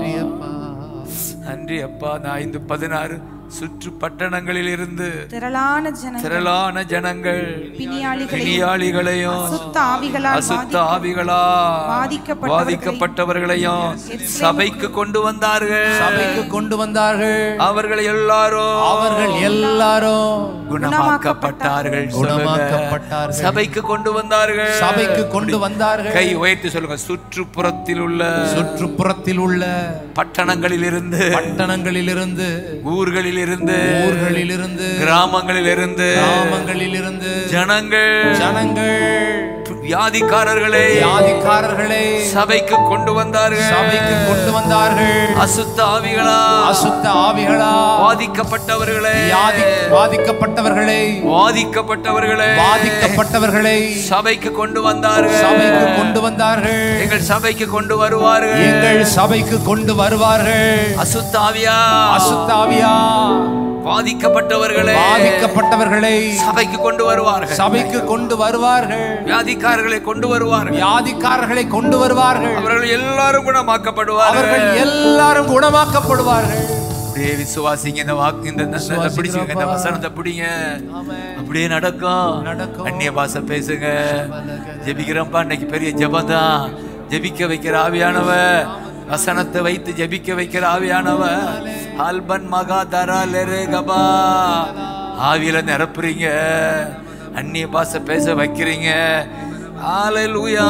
நன்றி அப்பா நான் ஐந்து பதினாறு சுற்று பட்டணங்களில் இருந்து திரளான ஜன திரளான ஜனங்கள் பிணியாளிகளை பிணியாளிகளையும் அசுத்த ஆவிகளால் அசுத்த ஆவிகளா பாதிக்கப்பட்டவர்களை- பாதிக்கப்பட்டவர்களையும் சபைக்கு கொண்டு வந்தார்கள் சபைக்கு கொண்டு வந்தார்கள் அவர்கள் எல்லாரும் அவர்கள் எல்லாரும் குணமாக்கப்பட்டார்கள் சொல்லுங்க. குணமாக்கப்பட்டார்கள். சபைக்கு கொண்டு வந்தார்கள் சபைக்கு கொண்டு வந்தார்கள் கை உயர்த்தி சொல்லுங்க சுற்றுப்புறத்தில் உள்ள சுற்றுப்புறத்தில் உள்ள பட்டணங்களில் இருந்து பட்டணங்களில் இருந்து ஊர்களில் இருந்து ஊர்களில் இருந்து கிராமங்களில் இருந்து கிராமங்களில் இருந்து ஜனங்கள் ஜனங்கள் வியாதிக்காரர்களை வியாதிக்காரர்களை சபைக்கு கொண்டு வந்தார்கள் சபைக்கு கொண்டு வந்தார்கள் அசுத்த ஆவிகளா அசுத்த ஆவிகளா வாதிக்கப்பட்டவர்களை வியாதி வாதிக்கப்பட்டவர்களை வாதிக்கப்பட்டவர்களை வாதிக்கப்பட்டவர்களை சபைக்கு கொண்டு வந்தார்கள் சபைக்கு கொண்டு வந்தார்கள் எங்கள் சபைக்கு கொண்டு வருவார்கள் எங்கள் சபைக்கு கொண்டு வருவார்கள் அசுத்தாவியா அசுத்தாவியா வாதிக்கப்பட்டவர்களை பாதிக்கப்பட்டவர்களை சபைக்கு கொண்டு வருவார்கள் சபைக்கு கொண்டு வருவார்கள் வியாதிக்காரர்களை கொண்டு வருவார்கள் வியாதிக்காரர்களை கொண்டு வருவார்கள் அவர்கள் எல்லாரும் அவர்கள் குணமாக்கப்படுவார்கள் எல்லாரும் குணமாக்கப்படுவார்கள் அப்படியே விசுவாசிங்க இந்த வாக்கு இந்த இந்த- இந்த பிடிச்சுங்க இந்த வசனத்தை பிடிங்க அப்படியே நடக்கும் நடக்கும். அந்நிய பாஷை பேசுங்க ஜெபிக்கிறப்பா இன்னைக்கு பெரிய ஜெபம்தான் ஜெபிக்க வைக்கிற ஆவியானவ வசனத்தை வைத்து ஜெபிக்க வைக்கிற ஆவியானவ ஆல்பன் மகா தரா லெரே கபா ஆவியில நிரப்புறீங்க அந்நிய பாஷை பேச வைக்கிறீங்க ஹalleluya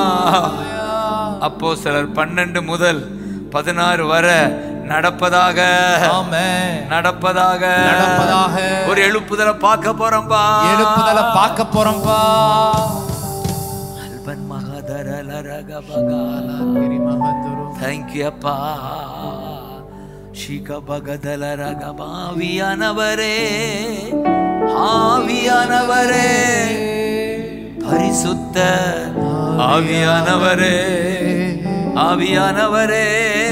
அப்போ சிலர் பன்னெண்டு முதல் பதினாறு வரை நடப்பதாக ஆமென் நடப்பதாக நடப்பதாக ஒரு எழுப்புதலை பார்க்க போறோம்பா எழுப்புதலை பார்க்க போறோம்பா அல்பன் மகாதர லரகபகால தேங்க்யூ அப்பா ஷீக பகதல ரகபாவியானவரே ஆவியானவரே பரிசுத்த ஆவியானவரே ஆவியானவரே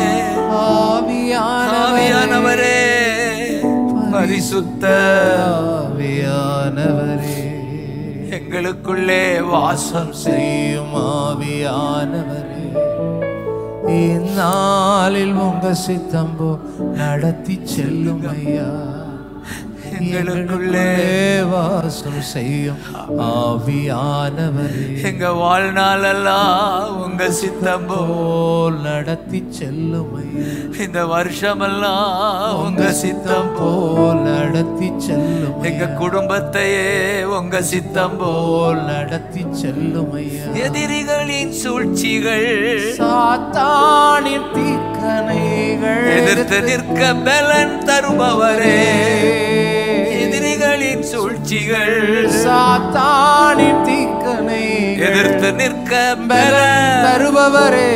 ஆவியானவரே பரிசுத்த ஆவியானவரே எங்களுக்குள்ளே வாசம் செய்யும் ஆவியானவரே இந்நாளில் உங்க சித்தம்போ நடத்தி செல்லும் ஐயா எங்களுக்குள்ளே வாசம் செய்யும் ஆவியானவரே எங்க வாழ்நாளெல்லாம் உங்க சித்தம் போல் போல் நடத்தி செல்லும் ஐயா இந்த வருஷமெல்லாம் உங்க சித்தம் போல் போல் நடத்தி செல்லும் எங்க குடும்பத்தையே உங்க சித்தம் போல் போல் நடத்தி செல்லும் ஐயா எதிரிகளின் சூழ்ச்சிகள் சாத்தானின் தீக்கணைகள் எதிர்த்து நிற்க பலன் தருபவரே எதிரிகளின் சூழ்ச்சிகள் சாத்தானின் தீக்கணைகள் எதிர்த்து நிற்க பலன் பலன் தருபவரே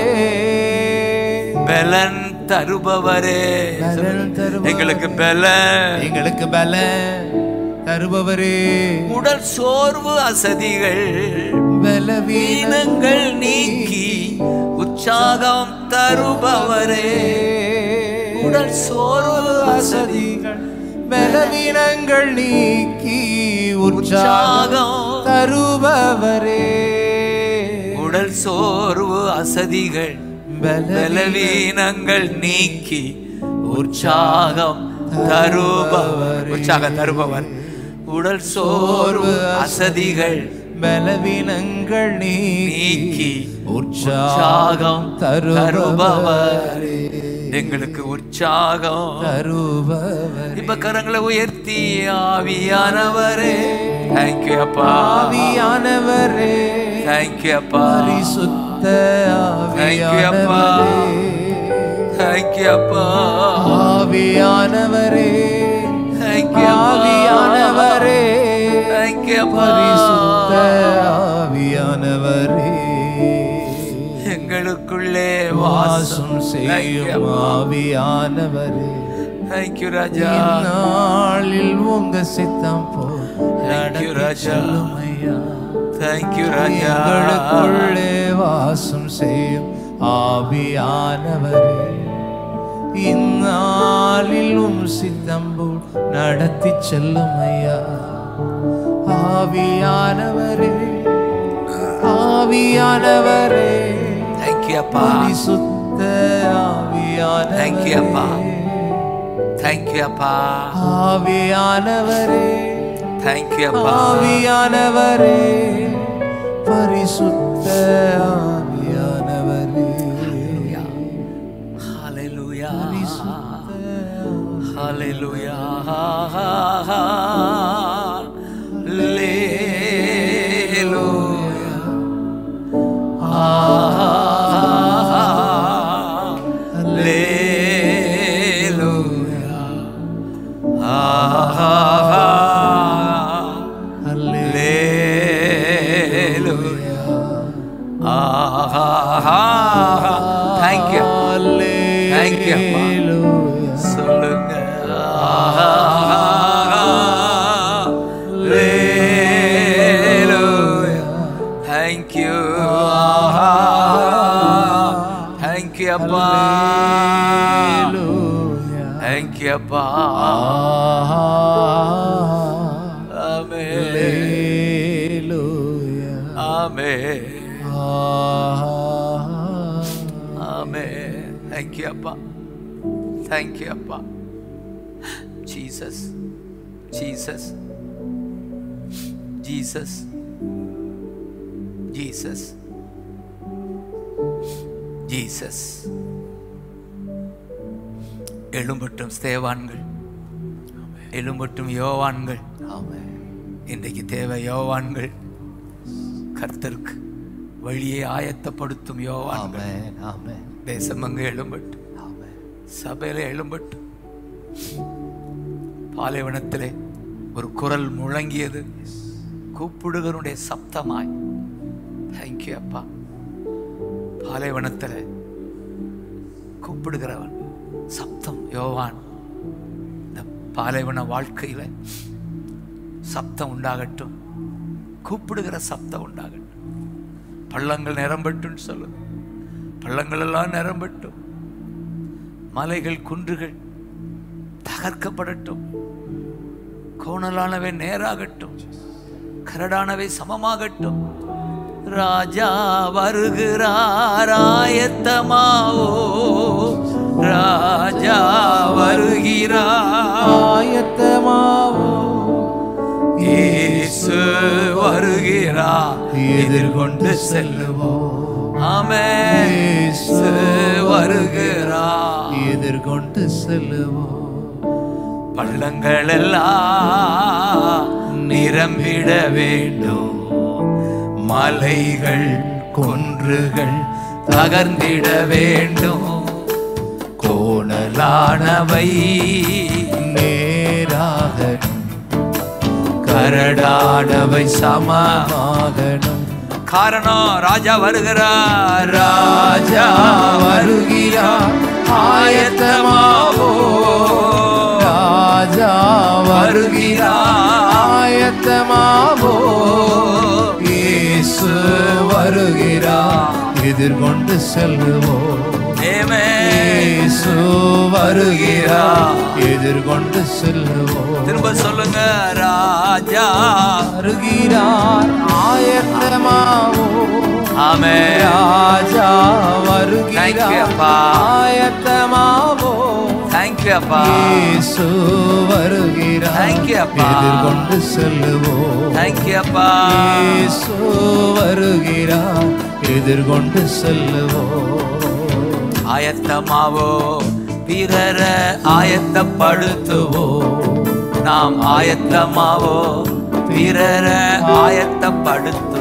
பலன் தருபவரே பலன் தருபவரே. எங்களுக்கு பலன் எங்களுக்கு பலன் தருபவரே உடல் சோர்வு அசதிகள் பலவீனங்கள் வீணங்கள் நீக்கி உற்சாகம் தருபவரே உடல் சோர்வு அசதிகள் பலவீனங்கள் நீக்கி உற்சாகம் உற்சாகம் தருபவரே உடல் சோர்வு அசதிகள் பலவீனங்கள் நீக்கி உற்சாகம் தருபவர் உற்சாகம் தருபவர் உடல் சோர்வு அசதிகள் பலவீனங்கள் நீக்கி நீக்கி உற்சாகம் தருபவர் தருபவர் எங்களுக்கு உற்சாகம் தருபவர் இப்ப கரங்களை உயர்த்தி ஆவியானவரே தேங்க்யூ அப்பா ஆவியானவரே தேங்க்யூ அப்பா பரிசுத்த Thank you, அப்பா. ஆவியானவரே தேங்க்யூ அப்பா ஆவியானவரே தேங்க்யூ ஆவியானவரே தேங்க்யூ அப்பா பரிசுத்த ஆவியானவரே எங்களுக்குள்ளே வாசம் வாசம் செய்யும் ஆவியானவரே தேங்க்யூ ராஜா நாளில் உங்க சித்தம் போ Thank you, ராஜா. ஐயா தேங்க்யூ ராஜா எங்களுக்குள்ளே வாசம் செய்யும் ஆவியானவரே இந்நாளில் உம் சித்தம்பு நடத்தி செல்லும் ஐயா ஆவியானவரே ஆவியானவரே தேங்க்யூ அப்பா பரிசுத்த Thank you, அப்பா. ஆவியானவரே தேங்க்யூ அப்பா ஆவியானவரே தேங்க்யூ அப்பா ஆவியானவரே பரிசுத்த ஆவியானவரே ஹalleluya பரிசுத்த ஹalleluya ஹalleluya ஹalleluya அல்லேலூயா. ஹalleluya அப்பா Hallelujah. தேங்க்யூ அப்பா Ah, ஆமே Hallelujah. ஆமே Ah, ஆமே தேங்க்யூ அப்பா தேங்க்யூ அப்பா Jesus Jesus Jesus Jesus Jesus எழும்பட்டும் ஸ்தேவான்கள் எழும்பட்டும் யோவான்கள் Amen. இன்றைக்கு தேவை யோவான்கள் கர்த்தருக்கு வழியை ஆயத்தப்படுத்தும் யோவான்கள் Amen. Amen. தேசமங்கு எழும்பட்டு Amen. சபையில எழும்பட்டு பாலைவனத்திலே ஒரு குரல் முழங்கியது கூப்பிடுகிறனுடைய சப்தமாய் தேங்க்யூ அப்பா பாலைவனத்தில் கூப்பிடுகிறவன் சப்தம் யோவான் இந்த பாலைவன வாழ்க்கையில சப்தம் உண்டாகட்டும் கூப்பிடுகிற சப்தம் உண்டாகட்டும் பள்ளங்கள் நிரம்பட்டும்னு சொல்லுங்க பள்ளங்கள் எல்லாம் நிரம்பட்டும் மலைகள் குன்றுகள் தகர்க்கப்படட்டும் கோணலானவை நேராகட்டும் கரடானவை சமமாகட்டும் ராஜா வருகிறார் ஆயத்தமாவோ ராஜா வருகிறார் ஆயத்தமாவோ இயேசு வருகிறார் எதிர்கொண்டு செல்லுவோம் ஆமென் இயேசு வருகிறார் எதிர்கொண்டு செல்லுவோம் பள்ளங்கள் எல்லாம் நிரம்பிட வேண்டும் மலைகள் குன்றுகள் தகர்ந்திட வேண்டும் கோணலானவை நேராகணும் கரடானவை சம ஆகணும் காரணம் ராஜா வருகிறார் ராஜா வருகிறார் ஆயத்தமாவோ ராஜா வருகிறார் ஆயத்தமாவோ இயேசு வருகிறார் எதிர்கொண்டு செல்லுவோம் தேமே இயேசு வருகிறார் எதிர்கொண்டு செல்லுவோம் திரும்ப சொல்லுங்க ராஜா வருகிறார் ஆயத்தமாவோ ஆமே ராஜா Thank you, வருகிறார் அப்பா. ஆயத்தமாவோ தேங்க்யூ அப்பா இயேசு வருகிறார் Thank you, அப்பா. எதிர்கொண்டு செல்லுவோம் தேங்க்யூ அப்பா இயேசு வருகிறார் எதிர்கொண்டு செல்லுவோம் ஆயத்தமாவோ பிறர ஆயத்தப்படுத்துவோ நாம் ஆயத்தமாவோ பிறர ஆயத்தப்படுத்து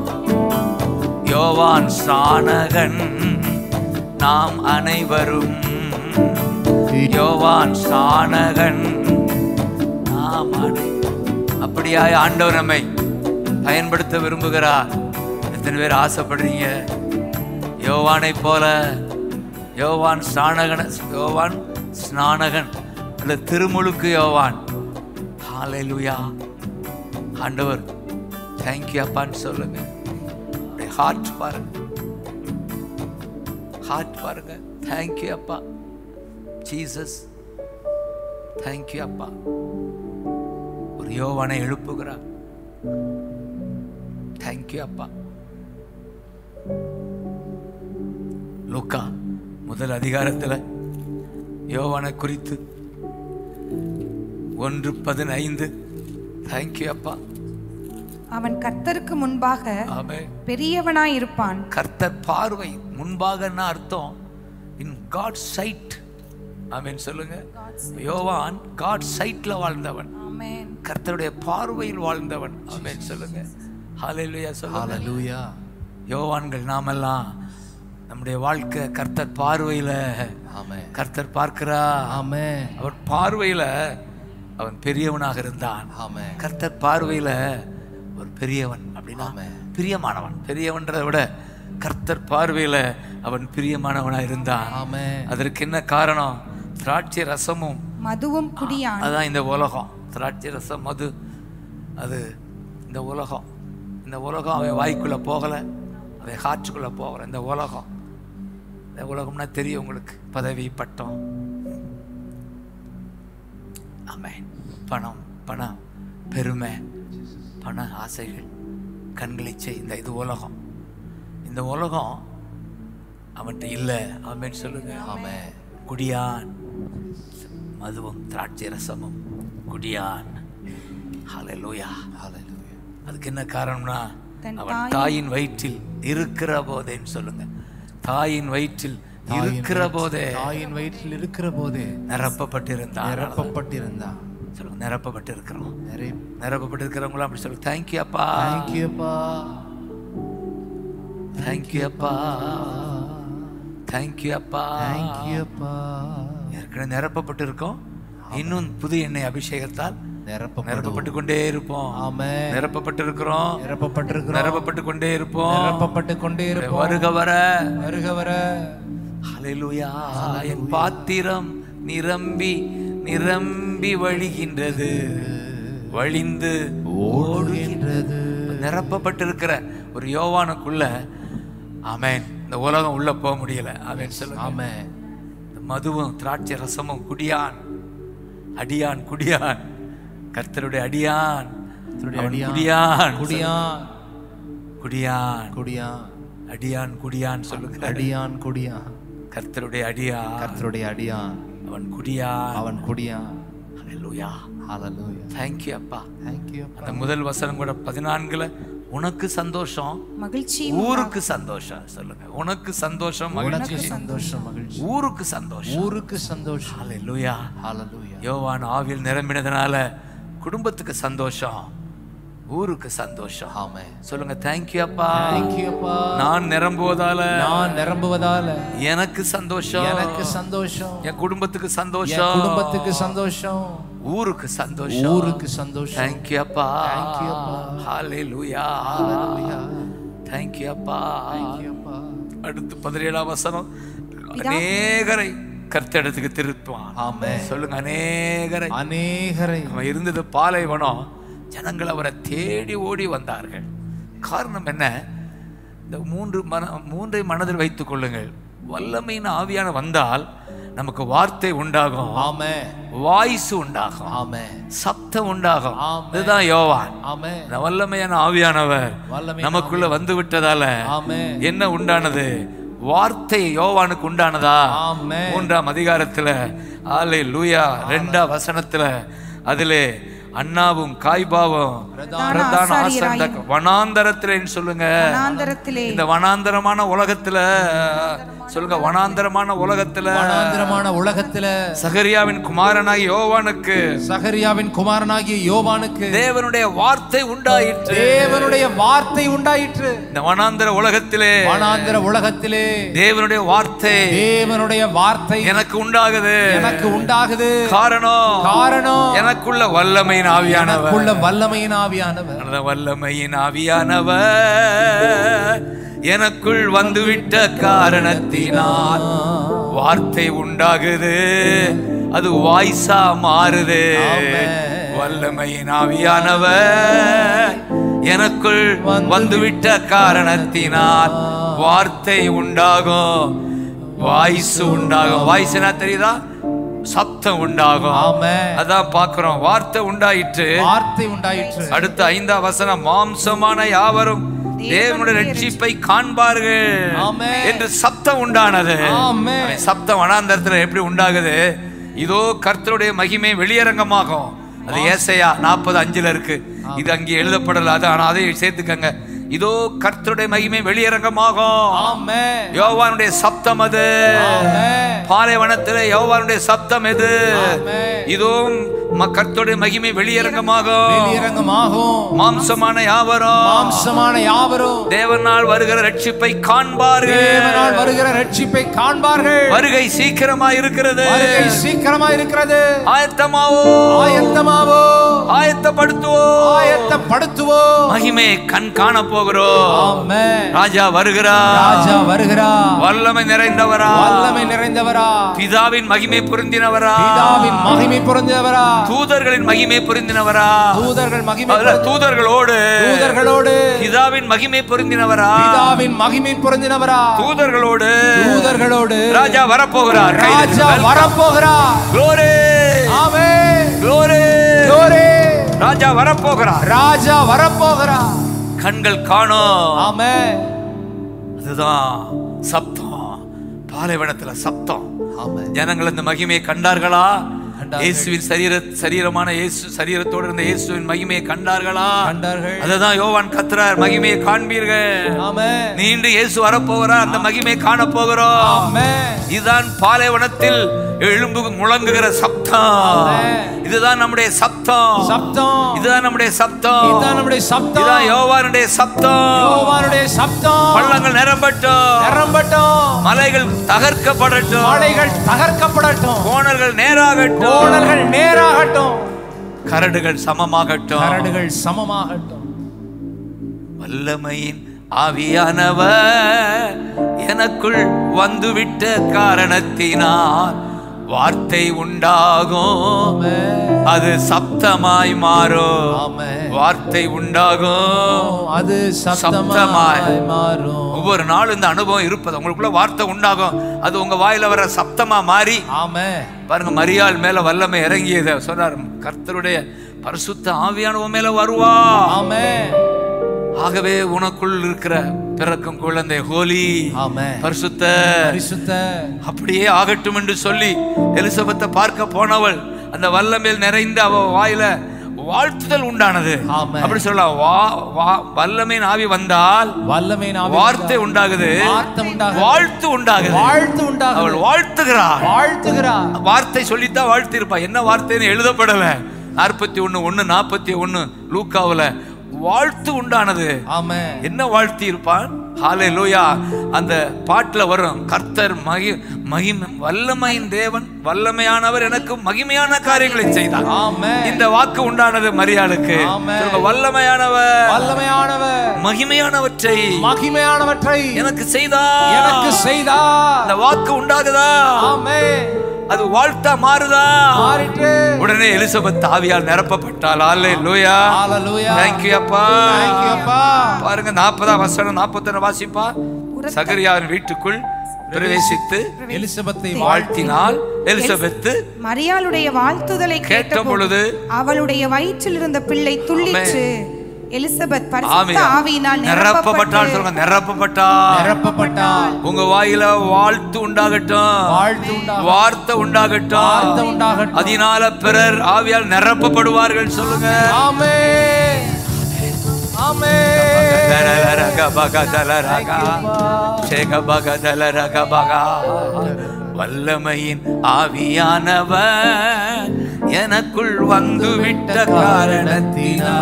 யோவான் சாணகன் நாம் அனைவரும் யோவான் சாணகன் நாம் அனை அப்படியாய் ஆண்டவர் நம்மை பயன்படுத்த விரும்புகிறார் எத்தனை பேர் ஆசைப்படுறீங்க யோவானை போல யோவான் ஸ்நானகன் யோவான் ஸ்நானகன் அல்ல திருமுழுக்கு யோவான் ஹalleluya ஆண்டவர் தேங்க்யூ அப்பான்னு சொல்லுங்க ஹார்ட் பாருங்க ஹார்ட் பாருங்க தேங்க்யூ அப்பா ஜீசஸ் தேங்க்யூ அப்பா ஒரு யோவானை எழுப்புகிறார் தேங்க்யூ அப்பா லூக்கா முதல் அதிகாரத்தில் யோவானை குறித்து ஒன்று பதினைந்து தேங்க்யூ அப்பா அவன் கர்த்தருக்கு முன்பாக ஆமே பெரியவனாய் இருப்பான் கர்த்தர் பார்வை முன்பாகன்னா அர்த்தம் இன் காட் சைட் ஆமென் சொல்லுங்க யோவான் காட் சைட்ல வாழ்ந்தவன் ஆமென் கர்த்தருடைய பார்வையில் வாழ்ந்தவன் ஆமென் சொல்லுங்க ஹalleluya சொல்லுங்க ஹalleluya யோவான்கள் நாமெல்லாம் நம்முடைய வாழ்க்கை கர்த்தர் பார்வையில ஆமென் கர்த்தர் பார்க்கிறா ஆமென் அவர் பார்வையில அவன் பெரியவனாக இருந்தான் ஆமென் கர்த்தர் பார்வையில ஒரு பெரியவன் அப்படின்னா ஆமென். பிரியமானவன் பெரியவன்றதை விட கர்த்தர் பார்வையில அவன் பிரியமானவனா இருந்தான் ஆமென் அதற்கு என்ன காரணம் திராட்சை ரசமும் மதுவும் குடியான் அதான் இந்த உலகம் திராட்சை ரசம் மது அது இந்த உலகம் இந்த உலகம் அவன் வாய்க்குள்ள போகல அவன் காற்றுக்குள்ள போகல இந்த உலகம் இந்த உலகம்னா தெரியும் உங்களுக்கு பதவி பட்டம் ஆமென் பணம் பணம் பெருமை பண ஆசைகள் கண்களிச்சை இந்த இது உலகம் இந்த உலகம் அவன்கிட்ட இல்லை ஆமென் சொல்லுங்க ஆமென் குடியான் மதுவும் திராட்சை ரசமும் குடியான் ஹalleluya Hallelujah. அதுக்கு என்ன காரணம்னா தன் அவன் தாயின் தாயின் வயிற்றில் இருக்கிற போதேன்னு சொல்லுங்க தாயின் வயிற்றில் தாயின் இருக்கிற வயிற்றில்- போதே தாயின் வயிற்றில் இருக்கிற போதே நிரப்பப்பட்டிருந்தான் நிரப்பப்பட்டிருந்தான் சொல்லுங்க நிரப்பப்பட்டு இருக்கிறோம் நிறைய நிரப்பப்பட்டு இருக்கிறவங்களும் அப்படி சொல்லுங்க தேங்க்யூ அப்பா தேங்க்யூப்பா தேங்க்யூ அப்பா தேங்க்யூ அப்பா தேங்க்யூப்பா ஏற்கனவே நிரப்பப்பட்டு இருக்கோம் இன்னும் புது எண்ணெய் அபிஷேகத்தால் நிரப்பப்படும் நிரப்பப்பட்டு கொண்டே இருப்போம் ஆமென் நிரப்பப்பட்டு இருக்கிறோம் நிரப்பப்பட்டிருக்கிறோம் நிரப்பப்பட்டு கொண்டே இருப்போம் நிரப்பப்பட்டு கொண்டே இருப்போம் வருக வர வருக வர ஹalleluya என் பாத்திரம் நிரம்பி நிரம்பி வழிகின்றது வழிந்து ஓடுகின்றது நிரப்பப்பட்டிருக்கிற ஒரு யோவானுக்குள்ள ஆமென் இந்த உலகம் உள்ள போக முடியல ஆமென் சொல்லுங்க ஆமென் இந்த மதுவும் திராட்சை ரசமும் குடியான் அடியான் குடியான் கர்த்தருடைய அடியான் கர்த்தருடைய அவன் அடியான். குடியான் குடியான் குடியான் குடியான் அடியான் குடியான் சொல்லுங்க அடியான் குடியான் கர்த்தருடைய அடியான் கர்த்தருடைய அடியான் அவன் குடியான் அவன் குடியான் ஹalleluya ஹalleluya thank you அப்பா thank you அந்த முதல் வசனம் கூட பதினான்குல உனக்கு சந்தோஷம் மகிழ்ச்சி ஊருக்கு சந்தோஷம் சொல்லுங்க உனக்கு சந்தோஷம் உனக்கு மகிழ்ச்சி சந்தோஷம் மகிழ்ச்சி ஊருக்கு சந்தோஷம் ஊருக்கு சந்தோஷம் ஹalleluya ஹalleluya யோவான் ஆவியில் நிரம்பினதுனால குடும்பத்துக்கு சந்தோஷம் ஊருக்கு சந்தோஷம் ஆமென் சொல்லுங்க தேங்க்யூ அப்பா thank you அப்பா நான் நிரம்புவதால நான் நிரம்புவதால எனக்கு சந்தோஷம் எனக்கு சந்தோஷம் என் குடும்பத்துக்கு என் சந்தோஷம் குடும்பத்துக்கு சந்தோஷம் ஊருக்கு சந்தோஷம் ஊருக்கு சந்தோஷம் தேங்க்யூ அப்பா Thank you, அப்பா. ஹalleluya ஹalleluya தேங்க்யூ அப்பா thank you அப்பா அடுத்து பதினேழாம் வசனம் அநேகரை கர்த்தடத்துக்கு திருப்புவான் ஆமென் சொல்லுங்க அநேகரை அநேகரை அவன் இருந்தது பாலைவனம் ஜனங்கள் அவரை தேடி ஓடி வந்தார்கள் காரணம் என்ன இந்த மூன்று மன மூன்றை மனதில் வைத்துக் கொள்ளுங்கள் வல்லமையின் ஆவியான வந்தால் நமக்கு வார்த்தை உண்டாகும் ஆமென் வாய்ஸ் உண்டாகும் ஆமென் சப்தம் உண்டாகும் ஆமென். இதுதான் யோவான் ஆமென் இந்த வல்லமையான ஆவியானவர் வல்லமையான நமக்குள்ள வந்து விட்டதால ஆமென் என்ன உண்டானது வார்த்தை யோவானுக்கு உண்டானதா ஆமென் மூன்றாம் அதிகாரத்துல ஆலை லூயா ரெண்டாம் வசனத்துல அதிலே அண்ணாவும் காய்பாவும் பிரதான ஆசாரிய வனாந்தரத்திலேன்னு சொல்லுங்க வனாந்தரத்திலே இந்த வனாந்தரமான உலகத்துல சொல்லுங்க வனாந்தரமான உலகத்துல வனாந்திரமான உலகத்துல சகரியாவின் குமாரனாகிய யோவானுக்கு சகரியாவின் குமாரனாகிய யோவானுக்கு தேவனுடைய வார்த்தை உண்டாயிற்று தேவனுடைய வார்த்தை உண்டாயிற்று இந்த வனாந்தர உலகத்திலே வனாந்திர உலகத்திலே தேவனுடைய வார்த்தை தேவனுடைய வார்த்தை எனக்கு உண்டாகுது எனக்கு உண்டாகுது காரணம் காரணம் எனக்குள்ள வல்லமையின் ஆவியானவர் எனக்குள்ள வல்லமையின் ஆவியானவர் அந்த வல்லமையின் ஆவியானவர் எனக்குள் வந்துவிட்ட காரணத்தினால் வார்த்தை உண்டாகுது அது வாய்ஸா மாறுது வல்லமையின் ஆவியானவர் எனக்குள் வந்துவிட்ட காரணத்தினால் வார்த்தை உண்டாகும் வாய்ஸ் உண்டாகும் வாய்ஸ் என்ன தெரியுதா சப்தம் உண்டாகும் ஆமென் அதான் பாக்குறோம் வார்த்தை உண்டாயிற்று வார்த்தை உண்டாயிற்று அடுத்த ஐந்தாம் வசனம் மாம்சமான யாவரும் தேவனுடைய ரட்சிப்பை காண்பார்கள் ஆமென். என்று சப்தம் உண்டானது ஆமென். அவன் சப்தம் வனாந்தரத்துல எப்படி உண்டாகுது இதோ கர்த்தருடைய மகிமை வெளியரங்கமாகும் அது ஏசையா நாற்பது அஞ்சுல இருக்கு இது அங்கே எழுதப்படல அது ஆனா அதை சேர்த்துக்கங்க இதோ கர்த்தருடைய மகிமை வெளியரங்கமாகும் ஆமென் யோவானுடைய சப்தம் அது ஆமென் பாலைவனத்துல யோவானுடைய சப்தம் எது ஆமென். இதோ ம- கர்த்தருடைய மகிமை வெளியரங்கமாகும் வெளியரங்கமாகும் மாம்சமான யாவரும் மாம்சமான யாவரும் தேவனால் வருகிற ரட்சிப்பை காண்பார்கள் தேவனால் வருகிற ரட்சிப்பை காண்பார்கள் வருகை சீக்கிரமா இருக்கிறது வருகை சீக்கிரமா இருக்கிறது ஆயத்தமாவோ ஆயத்தமாவோ ஆயத்தப்படுத்துவோ மகிமைப்படுத்துவோம் மகிமை கண் காண போகிறோம் ஆமென் ராஜா வருகிறார் ராஜா வருகிறார் வல்லமை நிறைந்தவரா வல்லமை நிறைந்தவரா பிதாவின் மகிமை பொருந்தினவரா பிதாவின் மகிமை பொருந்தியவரா தூதர்களின் மகிமை பொருந்தினவரா தூதர்கள் மகிமை அதுல தூதர்களோடு தூதர்களோடு பிதாவின் மகிமை பொருந்தினவரா பிதாவின் மகிமை பொருந்தினவரா தூதர்களோடு தூதர்களோடு ராஜா வரப்போகிறார் ராஜா வரப்போகிறார் குளோரே ஆமென் குளோரே glory. ராஜா வரப்போகிறார் ராஜா வரப்போகிறார் கண்கள் காணும் ஆமென் அதுதான் சப்தம் பாலைவனத்துல சப்தம் ஆமென் ஜனங்கள் இந்த மகிமையை கண்டார்களா கண்டார்கள். இயேசுவின் சரீர சரீரமான இயேசு சரீரத்தோடு இருந்த இயேசுவின் மகிமையை கண்டார்களா கண்டார்கள் அதுதான் யோவான் கத்துறார் மகிமையை காண்பீர்கள் ஆமென் நீண்டு இயேசு வரப்போகிறார் அந்த மகிமையை காண போகிறோம் ஆமென் இதுதான் பாலைவனத்தில் எழும்பு முழங்குகிற சப்தம் ஆமென். இதுதான் நம்முடைய சப்தம் சப்தம் இதுதான் நம்முடைய சப்தம் இதுதான் நம்முடைய சப்தம் இதுதான் யோவானுடைய சப்தம் யோவானுடைய சப்தம் பள்ளங்கள் நிரம்பட்டும் நிரம்பட்டும் மலைகள் தகர்க்கப்படட்டும் மலைகள் தகர்க்கப்படட்டும் கோணல்கள் நேராகட்டும் கோணல்கள் நேராகட்டும் கரடுகள் சமமாகட்டும் கரடுகள் சமமாகட்டும் வல்லமையின் ஆவியானவர் எனக்குள் வந்துவிட்ட காரணத்தினால் வார்த்தை உண்டாகும் ஆமென் அது சப்தமாய் மாறும் ஆமென் வார்த்தை உண்டாகும் அது சப்தமாய் சப்தமாய் மாறும் ஒவ்வொரு நாளும் இந்த அனுபவம் இருப்பது உங்களுக்குள்ள வார்த்தை உண்டாகும் அது உங்க வாயில வர சப்தமா மாறி ஆமென் பாருங்க மரியாள் மேல வல்லமை இறங்கியது சொன்னார் கர்த்தருடைய பரிசுத்த ஆவியானவன் மேல வருவா ஆமென் ஆகவே உனக்குள் இருக்கிற பிறக்கும் குழந்தை ஹோலி ஆமென் பரிசுத்த பரிசுத்த அப்படியே ஆகட்டும் என்று சொல்லி எலிசபெத்தை பார்க்க போனவள் அந்த வல்லமேல் நிறைந்து அவ வாயில வாழ்த்துதல் உண்டானது ஆமென். அப்படி சொல்லலாம் வா வா வல்லமையின் ஆவி வந்தால் வல்லமை நாவி வார்த்தை உண்டாகுது வார்த்தை உண்டாக வாழ்த்து உண்டாகுது வாழ்த்து உண்டாக அவள் வாழ்த்துகிறாள் வாழ்த்துகிறார் வார்த்தை சொல்லித்தான் வாழ்த்து இருப்பா என்ன வார்த்தைன்னு எழுதப்படல நாற்பத்தி ஒண்ணு ஒண்ணு நாற்பத்தி ஒண்ணு லூக்காவுல வாழ்த்து உண்டானது ஆமென் என்ன வாழ்த்தி இருப்பான் ஹாலே லூயா அந்த பாட்டுல வரும் கர்த்தர் மகி மகிமை வல்லமையின் தேவன் வல்லமையானவர் எனக்கு மகிமையான காரியங்களை செய்தார் ஆமென் இந்த வாக்கு உண்டானது மரியாளுக்கு ஆமென். சொல்லுங்க, வல்லமையானவர் வல்லமையானவர் மகிமையானவற்றை மகிமையானவற்றை எனக்கு செய்தார் எனக்கு செய்தார் அந்த வாக்கு உண்டாகுதா ஆமென் அது வாழ்த்தா மாறுதா மாறிட்டு உடனே எலிசபெத் ஆவியால் நிரப்பப்பட்டாள் ஆலே லூயா ஹalleluya தேங்க்யூ அப்பா Thank you அப்பா பாருங்க நாற்பதாம் வசனம் நாற்பத்தொன்னு வாசிப்பா சகரியாவின் வீட்டுக்குள் பிரவேசித்து எலிசபெத்தை வாழ்த்தினால் எலிசபெத்து மரியாளுடைய வாழ்த்துதலை கேட்ட கேட்ட பொழுது அவளுடைய வயிற்றில் இருந்த பிள்ளை துள்ளிற்று எலிசபெத் பரிசுத்த ஆமென். ஆவியினால் நிரப்பப்பட்டால் நிரப்பப்பட்டு சொல்லுங்க நிரப்பப்பட்டால் நிரப்பப்பட்டால் உங்க வாயில வாழ்த்து உண்டாகட்டும் வாழ்த்து உண்டாக வார்த்தை உண்டாகட்டும் வார்த்தை உண்டாகட்டும் அதனால பிறர் ஆவியால் நிரப்பப்படுவார்கள் சொல்லுங்க ஆமென் ஆமென் வல்லமையின் ஆவியானவர் எனக்குள் வந்துவிட்ட காரணத்தினா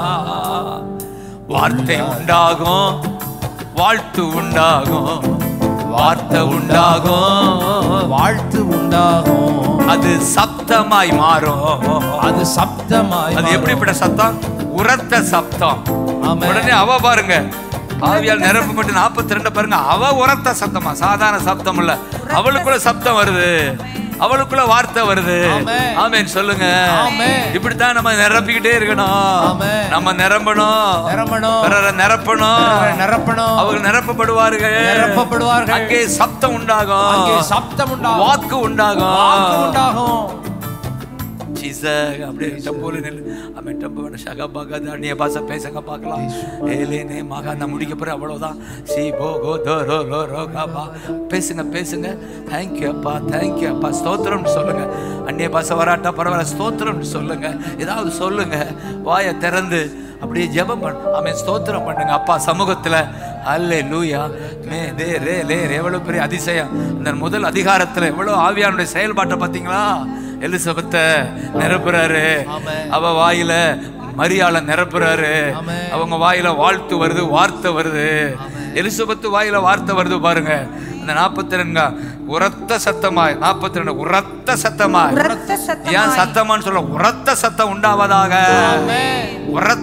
வார்த்தை உண்டாகும் வாழ்த்து உண்டாகும் வார்த்தை உண்டாகும் வாழ்த்து உண்டாகும் அது சப்தமாய் மாறும் அது சப்தமாய் அது எப்படிப்பட்ட சத்தம் உரத்த சப்தம் ஆமென். உடனே அவ பாருங்க ஆவியால் நிரப்பப்பட்டு நாற்பத்தி ரெண்டு பாருங்க அவ உரத்த சத்தமா சாதாரண சப்தம் இல்ல அவளுக்குள்ள சப்தம் வருது அவளுக்குள்ள வார்த்தை வருது ஆமென். ஆமென் சொல்லுங்க ஆமென். இப்படித்தான் நம்ம நிரப்பிக்கிட்டே இருக்கணும் ஆமென். நம்ம நிரம்பணும் நிரம்பணும் பிறரை நிரப்பணும் பிறரை நிரப்பணும் அவங்க நிரப்பப்படுவார்கள் நிரப்பப்படுவார்கள் அங்கே சப்தம் உண்டாகும் அங்கே சப்தம் உண்டாகும் வாக்கு உண்டாகும் வாக்கு உண்டாகும் ஜீசஸ் அப்படியே டம்போல நில்லு அவன் டம்போட ஷகா பாகாத அந்நிய பாச பேசங்க பார்க்கலாம் ஏலேனே மகா நான் முடிக்க போறேன் அவ்வளவுதான் சி போ கோ தோ ரோ ரோ ரோ காபா பேசுங்க பேசுங்க தேங்க்யூ அப்பா தேங்க்யூ அப்பா ஸ்தோத்திரம்னு சொல்லுங்க அந்நிய பாச வராட்டா பரவாயில்ல ஸ்தோத்திரம்னு சொல்லுங்க ஏதாவது சொல்லுங்க வாயை திறந்து அப்படியே ஜெபம் பண்ணு அவன் ஸ்தோத்திரம் பண்ணுங்க அப்பா சமூகத்துல அல்லே லூயா மே தே ரே லே ரே, எவ்வளவு பெரிய அதிசயம் இந்த முதல் அதிகாரத்துல எவ்வளவு ஆவியானுடைய செயல்பாட்டை பார்த்தீங்களா எலிசபெத்த நிரப்புறாரு ஆமென். அவ வாயில மரியாள நிரப்புறாரு ஆமென். அவங்க வாயில வாழ்த்து வருது வார்த்தை வருது எலிசபெத்து வாயில வார்த்தை வருது பாருங்க அந்த நாற்பத்தி ரெண்டு உரத்த சத்தமாய் நாற்பத்தி ரெண்டு உரத்த சத்தமாய் உரத்த சத்தமாய் ஏன் சத்தமான்னு சொல்ல உரத்த சத்தம் உண்டாவதாக ஆமென் உரத்த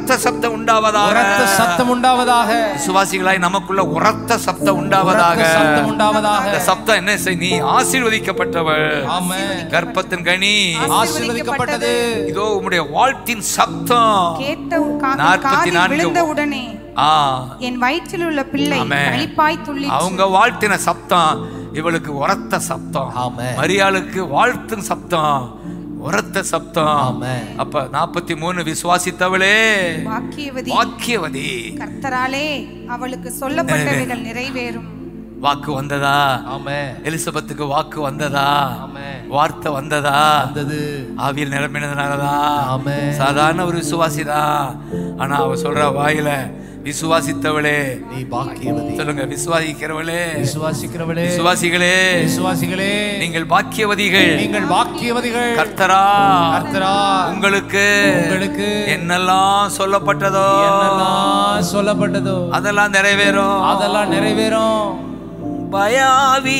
உரத்த சப்தம் உண்டாவதாக உரத்த சத்தம் உண்டாவதாக விசுவாசிகளாய் நமக்குள்ள உரத்த சப்தம் உண்டாவதாக உரத்த சத்தம் உண்டாவதாக இந்த சப்தம் என்ன செய் நீ ஆசீர்வதிக்கப்பட்டவள் ஆமென் கர்ப்பத்தின் கனி ஆசீர்வதிக்கப்பட்டது இதோ உம்முடைய வாழ்த்தின் சப்தம் கேட்ட உன் கா- நாற்பத்தி காதில் நான்கு. விழுந்த உடனே ஆ என் வயிற்றில் உள்ள பிள்ளை ஆமென். களிப்பாய் துள்ளி அவங்க வாழ்த்தின சப்தம் இவளுக்கு உரத்த சப்தம் ஆமென். மரியாளுக்கு வாழ்த்தும் சப்தம் உரத்த சப்தம் ஆமென். அப்ப நாற்பத்தி மூணு விசுவாசித்தவளே வாக்கியவதி வாக்கியவதி கர்த்தராலே அவளுக்கு சொல்லப்பட்டவைகள் நிறைவேறும் வாக்கு வந்ததா ஆமென் எலிசபெத்துக்கு வாக்கு வந்ததா ஆமென் வார்த்தை வந்ததா வந்தது ஆவியில் நிரம்பினதுனாலதா ஆமென். சாதாரண ஒரு விசுவாசிதான் ஆனா அவ சொல்ற வாயில விசுவாசித்தவளே நீ பாக்கியவதி சொல்லுங்க விசுவாசிக்கிறவளே விசுவாசிக்கிறவளே விசுவாசிகளே விசுவாசிகளே நீங்கள் பாக்கியவதிகள் நீங்கள் பாக்கியவதிகள் கர்த்தரா கர்த்தரா உங்களுக்கு உங்களுக்கு என்னெல்லாம் சொல்லப்பட்டதோ என்னெல்லாம் சொல்லப்பட்டதோ அதெல்லாம் நிறைவேறும் அதெல்லாம் நிறைவேறும் பயாவி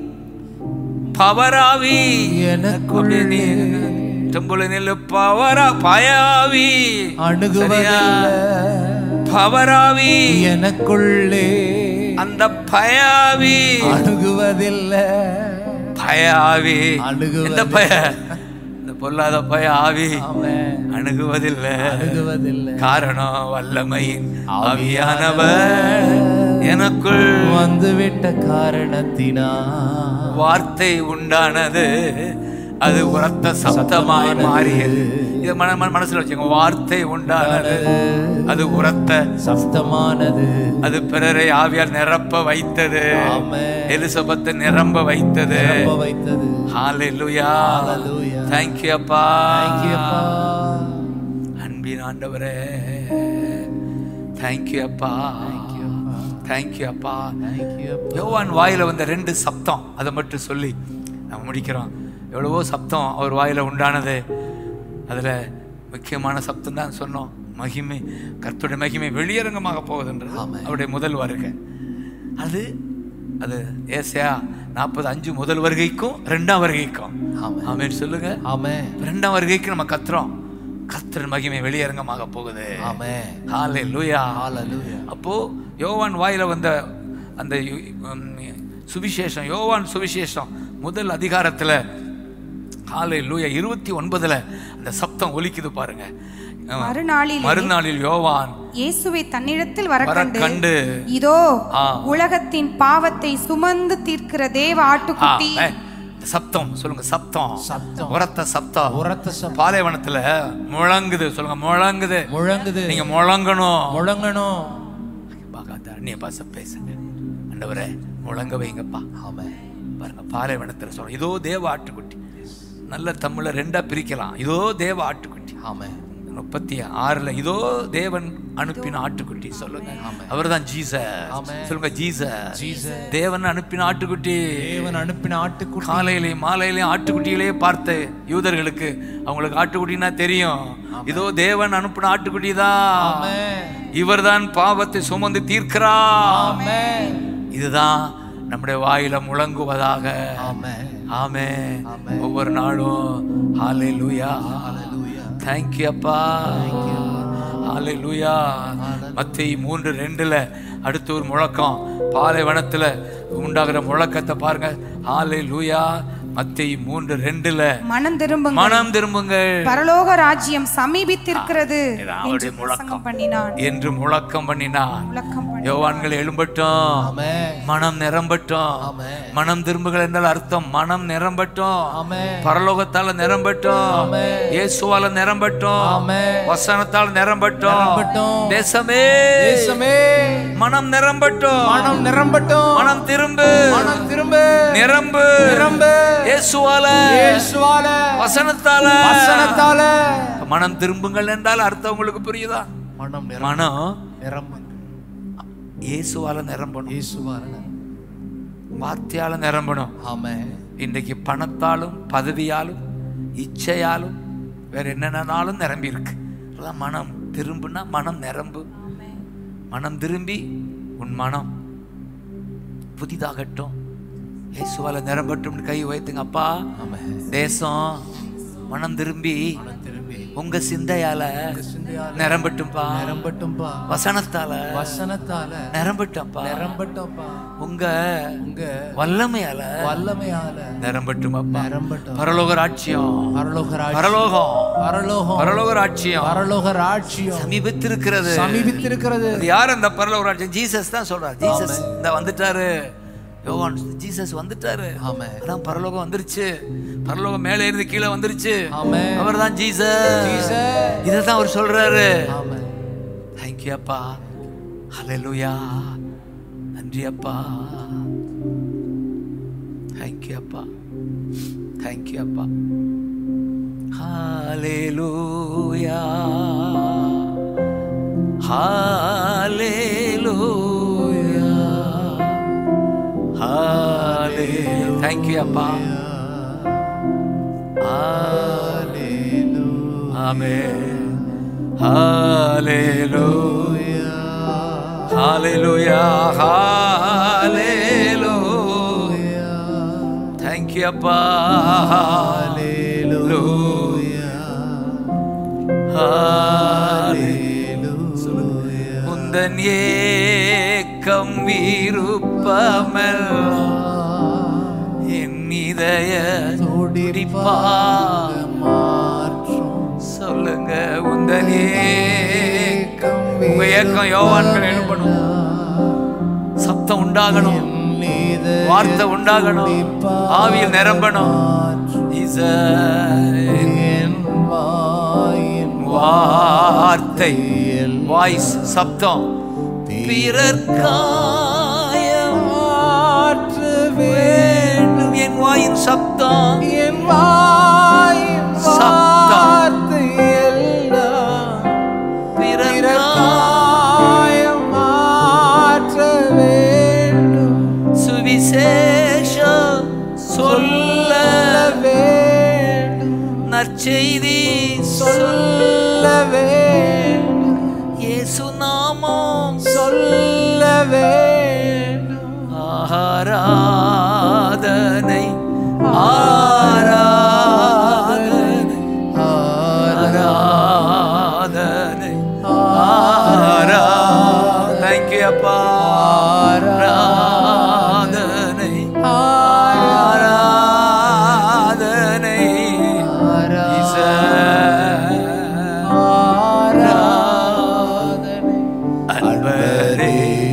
பவராவி எனக்குள் டெம்புல நில்லு பவரா பயாவி அணுகுவதில்லை பவராவி எனக்குள்ளே அந்த பயாவி அணுகுவதில்லை பயாவி அணுகுவதில்லை. எந்த பய இந்த பொல்லாத பய ஆவி ஆமென். அணுகுவதில்லை அணுகுவதில்லை காரணம் வல்லமையின் ஆவியானவர் எனக்குள் வந்துவிட்ட காரணத்தினா வார்த்தை உண்டானது அது உரத்த சப்தமாய் மாறியது இது மன மன- மனசுல வச்சுங்க வார்த்தை உண்டானது அது உரத்த சப்தமானது அது பிறரை ஆவியால் நிரப்ப வைத்தது ஆமென். எலிசபெத்தை நிரம்ப வைத்தது நிரப்ப வைத்தது ஹalleluya Hallelujah. thank you அப்பா Thank you, அப்பா. அன்பின் ஆண்டவரே thank you அப்பா thank you அப்பா Thank you, அப்பா. யோவான் வாயில வந்த ரெண்டு சப்தம் அதை மட்டும் சொல்லி நம்ம முடிக்கிறோம் எவ்வளவோ சப்தம் அவர் வாயில உண்டானது அதுல முக்கியமான சப்தம் தான் சொன்னோம் மகிமை கர்த்தருடைய மகிமை வெளியரங்கமாக போகுதுன்றது ஆமென். அவருடைய முதல் வருகை அது அது ஏசையா நாற்பது அஞ்சு முதல் வருகைக்கும் ரெண்டாம் வருகைக்கும் ஆமென். ஆமென் சொல்லுங்க ஆமென் ரெண்டாம் வருகைக்கு நம்ம கத்துறோம் கர்த்தர் மகிமை வெளியரங்கமாக போகுது ஆமென் ஹalleluya Hallelujah. அப்போ யோவான் வாயில வந்த அந்த யு- உம், சுவிசேஷம் யோவான் சுவிசேஷம் முதல் அதிகாரத்துல ஹalleluya இருபத்தி ஒன்பதுல அந்த சப்தம் ஒலிக்குது பாருங்க மறுநாளிலே மறுநாளில் யோவான் இயேசுவை தன்னிடத்தில் வர வர கண்டு கண்டு இதோ ஆ. உலகத்தின் பாவத்தை சுமந்து தீர்க்கிற தேவ ஆ, ஆட்டுக்குட்டி ஏ, சப்தம் சொல்லுங்க சப்தம் சப்தம். உரத்த சப்தம் உரத்த சப்தம் பாலைவனத்துல முழங்குது சொல்லுங்க முழங்குது முழங்குது நீங்க முழங்கணும் முழங்கணும் பாக்காத அந்நிய பாச பேசுங்க ஆண்டவரே முழங்க வைங்கப்பா ஆமென் பாருங்க பாலைவனத்துல சொல்றோம் இதோ தேவ ஆட்டுக்குட்டி நல்ல தமிழ்ல ரெண்டா பிரிக்கலாம் இதோ தேவ ஆட்டுக்குட்டி ஆமென் முப்பத்தி ஆறுல இதோ தேவன் அனுப்பின ஆட்டுக்குட்டி சொல்லுங்க அவர்தான் ஜீசஸ் ஆமென். சொல்லுங்க ஜீசஸ் Jesus. தேவன் அனுப்பின ஆட்டுக்குட்டி தேவன் அனுப்பின ஆட்டுக்குட்டி காலையிலையும் மாலையிலையும் ஆட்டுக்குட்டியிலே பார்த்த யூதர்களுக்கு அவங்களுக்கு ஆட்டுக்குட்டினா தெரியும் இதோ தேவன் அனுப்பின ஆட்டுக்குட்டி தான் ஆமென் இவர்தான் பாவத்தை சுமந்து தீர்க்கிறார் ஆமென் இதுதான் நம்முடைய வாயில முழங்குவதாக ஆமென் ஆமே ஆமென். ஒவ்வொரு நாளும் ஹாலே லூயா ஹalleluya தேங்க்யூ அப்பா ஹாலே லூயா மத்திய மூன்று ரெண்டுல அடுத்து ஒரு முழக்கம் பாலைவனத்துல உண்டாகிற முழக்கத்தை பாருங்க ஹாலே லூயா மத்திய மூன்று ரெண்டுல மனம் திரும்புங்கள் மனம் திரும்புங்கள் பரலோக ராஜ்யம் சமீபித்திருக்கிறது இதான் அவருடைய என்று முழக்கம். பிரசங்கம் பண்ணினான் என்று முழக்கம் பண்ணினான் முழக்கம் பண்ணி யோவான்கள் எழும்பட்டும் ஆமென் மனம் நிரம்பட்டும் ஆமென் மனம் திரும்புகள் என்றால் அர்த்தம் மனம் நிரம்பட்டும் ஆமென் பரலோகத்தால நிரம்பட்டும் ஆமென். இயேசுவால நிரம்பட்டும் ஆமென் வசனத்தால் நிரம்பட்டும் நிரம்பட்டும். தேசமே தேசமே மனம் நிரம்பட்டும் மனம் நிரம்பட்டும் மனம் திரும்பு மனம் திரும்ப நிரம்பு நிரம்பு இயேசுவால இயேசுவால வசனத்தால வசனத்தால மனம் திரும்புங்கள் என்றால் அர்த்தம் உங்களுக்கு புரியுதா மனம் நிரம்ப மனம் நிரம்ப இயேசுவால நிரம்பணும் இயேசுவால வார்த்தையால நிரம்பணும் ஆமென் இன்றைக்கு பணத்தாலும் பதவியாலும் இச்சையாலும் வேற என்னென்னாலும் நிரம்பி இருக்கு அதான் மனம் திரும்புனா மனம் நிரம்பு மனம் திரும்பி உன் மனம் புதிதாகட்டும் இயேசுவால நிரம்பட்டும் கை வைத்துங்க அப்பா ஆமென் தேசம் மனம் திரும்பி மனம் திரும்பி உங்க சிந்தையால நிரம்பட்டும்பா நிரம்பட்டும்பா வசனத்தால வசனத்தால நிரம்பட்டப்பா நிரம்பட்டோப்பா உங்க உங்க வல்லமையால வல்லமையால நிரம்பட்டுமப்பா நிரம்பட்டும் பரலோக ராட்சியம் பரலோக ராஜ்யம் பரலோகம் பரலோகம் பரலோக ராட்சியம் பரலோக ராஜ்யம் சமீபத்திருக்கிறது சமீபித்திருக்கிறது அது யார் அந்த பரலோக ராட்சியம் ஜீசஸ் தான் சொல்றார் ஜீசஸ் இந்த வந்துட்டாரு யோவான் ஜீசஸ் வந்துட்டாரு ஆமென் அதான் பரலோகம் வந்துருச்சு பரலோகம் மேலே இருந்து கீழே வந்துருச்சு ஆமென் அவர் தான் ஜீசஸ் ஜீசஸ் இதை தான் அவர் சொல்றாரு ஆமென் தேங்க்யூ அப்பா ஹalleluya நன்றி அப்பா தேங்க்யூ அப்பா தேங்க்யூ அப்பா ஹalleluya ஹalleluya ஹalleluya தேங்க்யூ அப்பா ஆமென் ஹalleluya ஹalleluya ஹalleluya தேங்க்யூ அப்பா ஹalleluya உந்தன் ஏக்கம் விருப்பமெல்லாம் என் இதய துடிப்பா சொல்லுங்க உந்தன் ஏக்கம் உங்க ஏக்கம் யோவான்கள் என்ன பண்ணும் சத்தம் உண்டாகணும் வார்த்தை உண்டாகணும் ஆவியில் நிரம்பணும் இசை வார்த்தை வாய்ஸ் சப்தம் பிறர்காயம் மாற்று வேண்டும் என் வாயின் சப்தம் என் வாயின் சப்தம். வார்த்தை எல்லாம் பிறர்காயம் பிறர்காயம் மாற்ற வேண்டும் சுவிசேஷம் சொல்ல வேண்டும் நற்செய்தி சொல்ல வேண்டும் இயேசு நாமம் சொல்ல வேண்டும் ஆராதனை ஆராதனை ஆராதனை ஆரா தேங்க்யூ அப்பா ஆராதனை ஆராதனை இசை. அன்பரே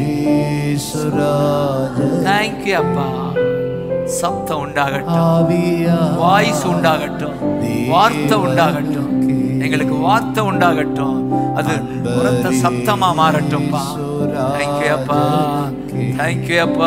தேங்க்யூ அப்பா சப்தம் உண்டாகட்டும் வாய்ஸ் உண்டாகட்டும் வார்த்தை உண்டாகட்டும் எங்களுக்கு வார்த்தை உண்டாகட்டும் அது உரத்த சப்தமா மாறட்டும்பா தேங்க்யூ அப்பா தேங்க்யூ அப்பா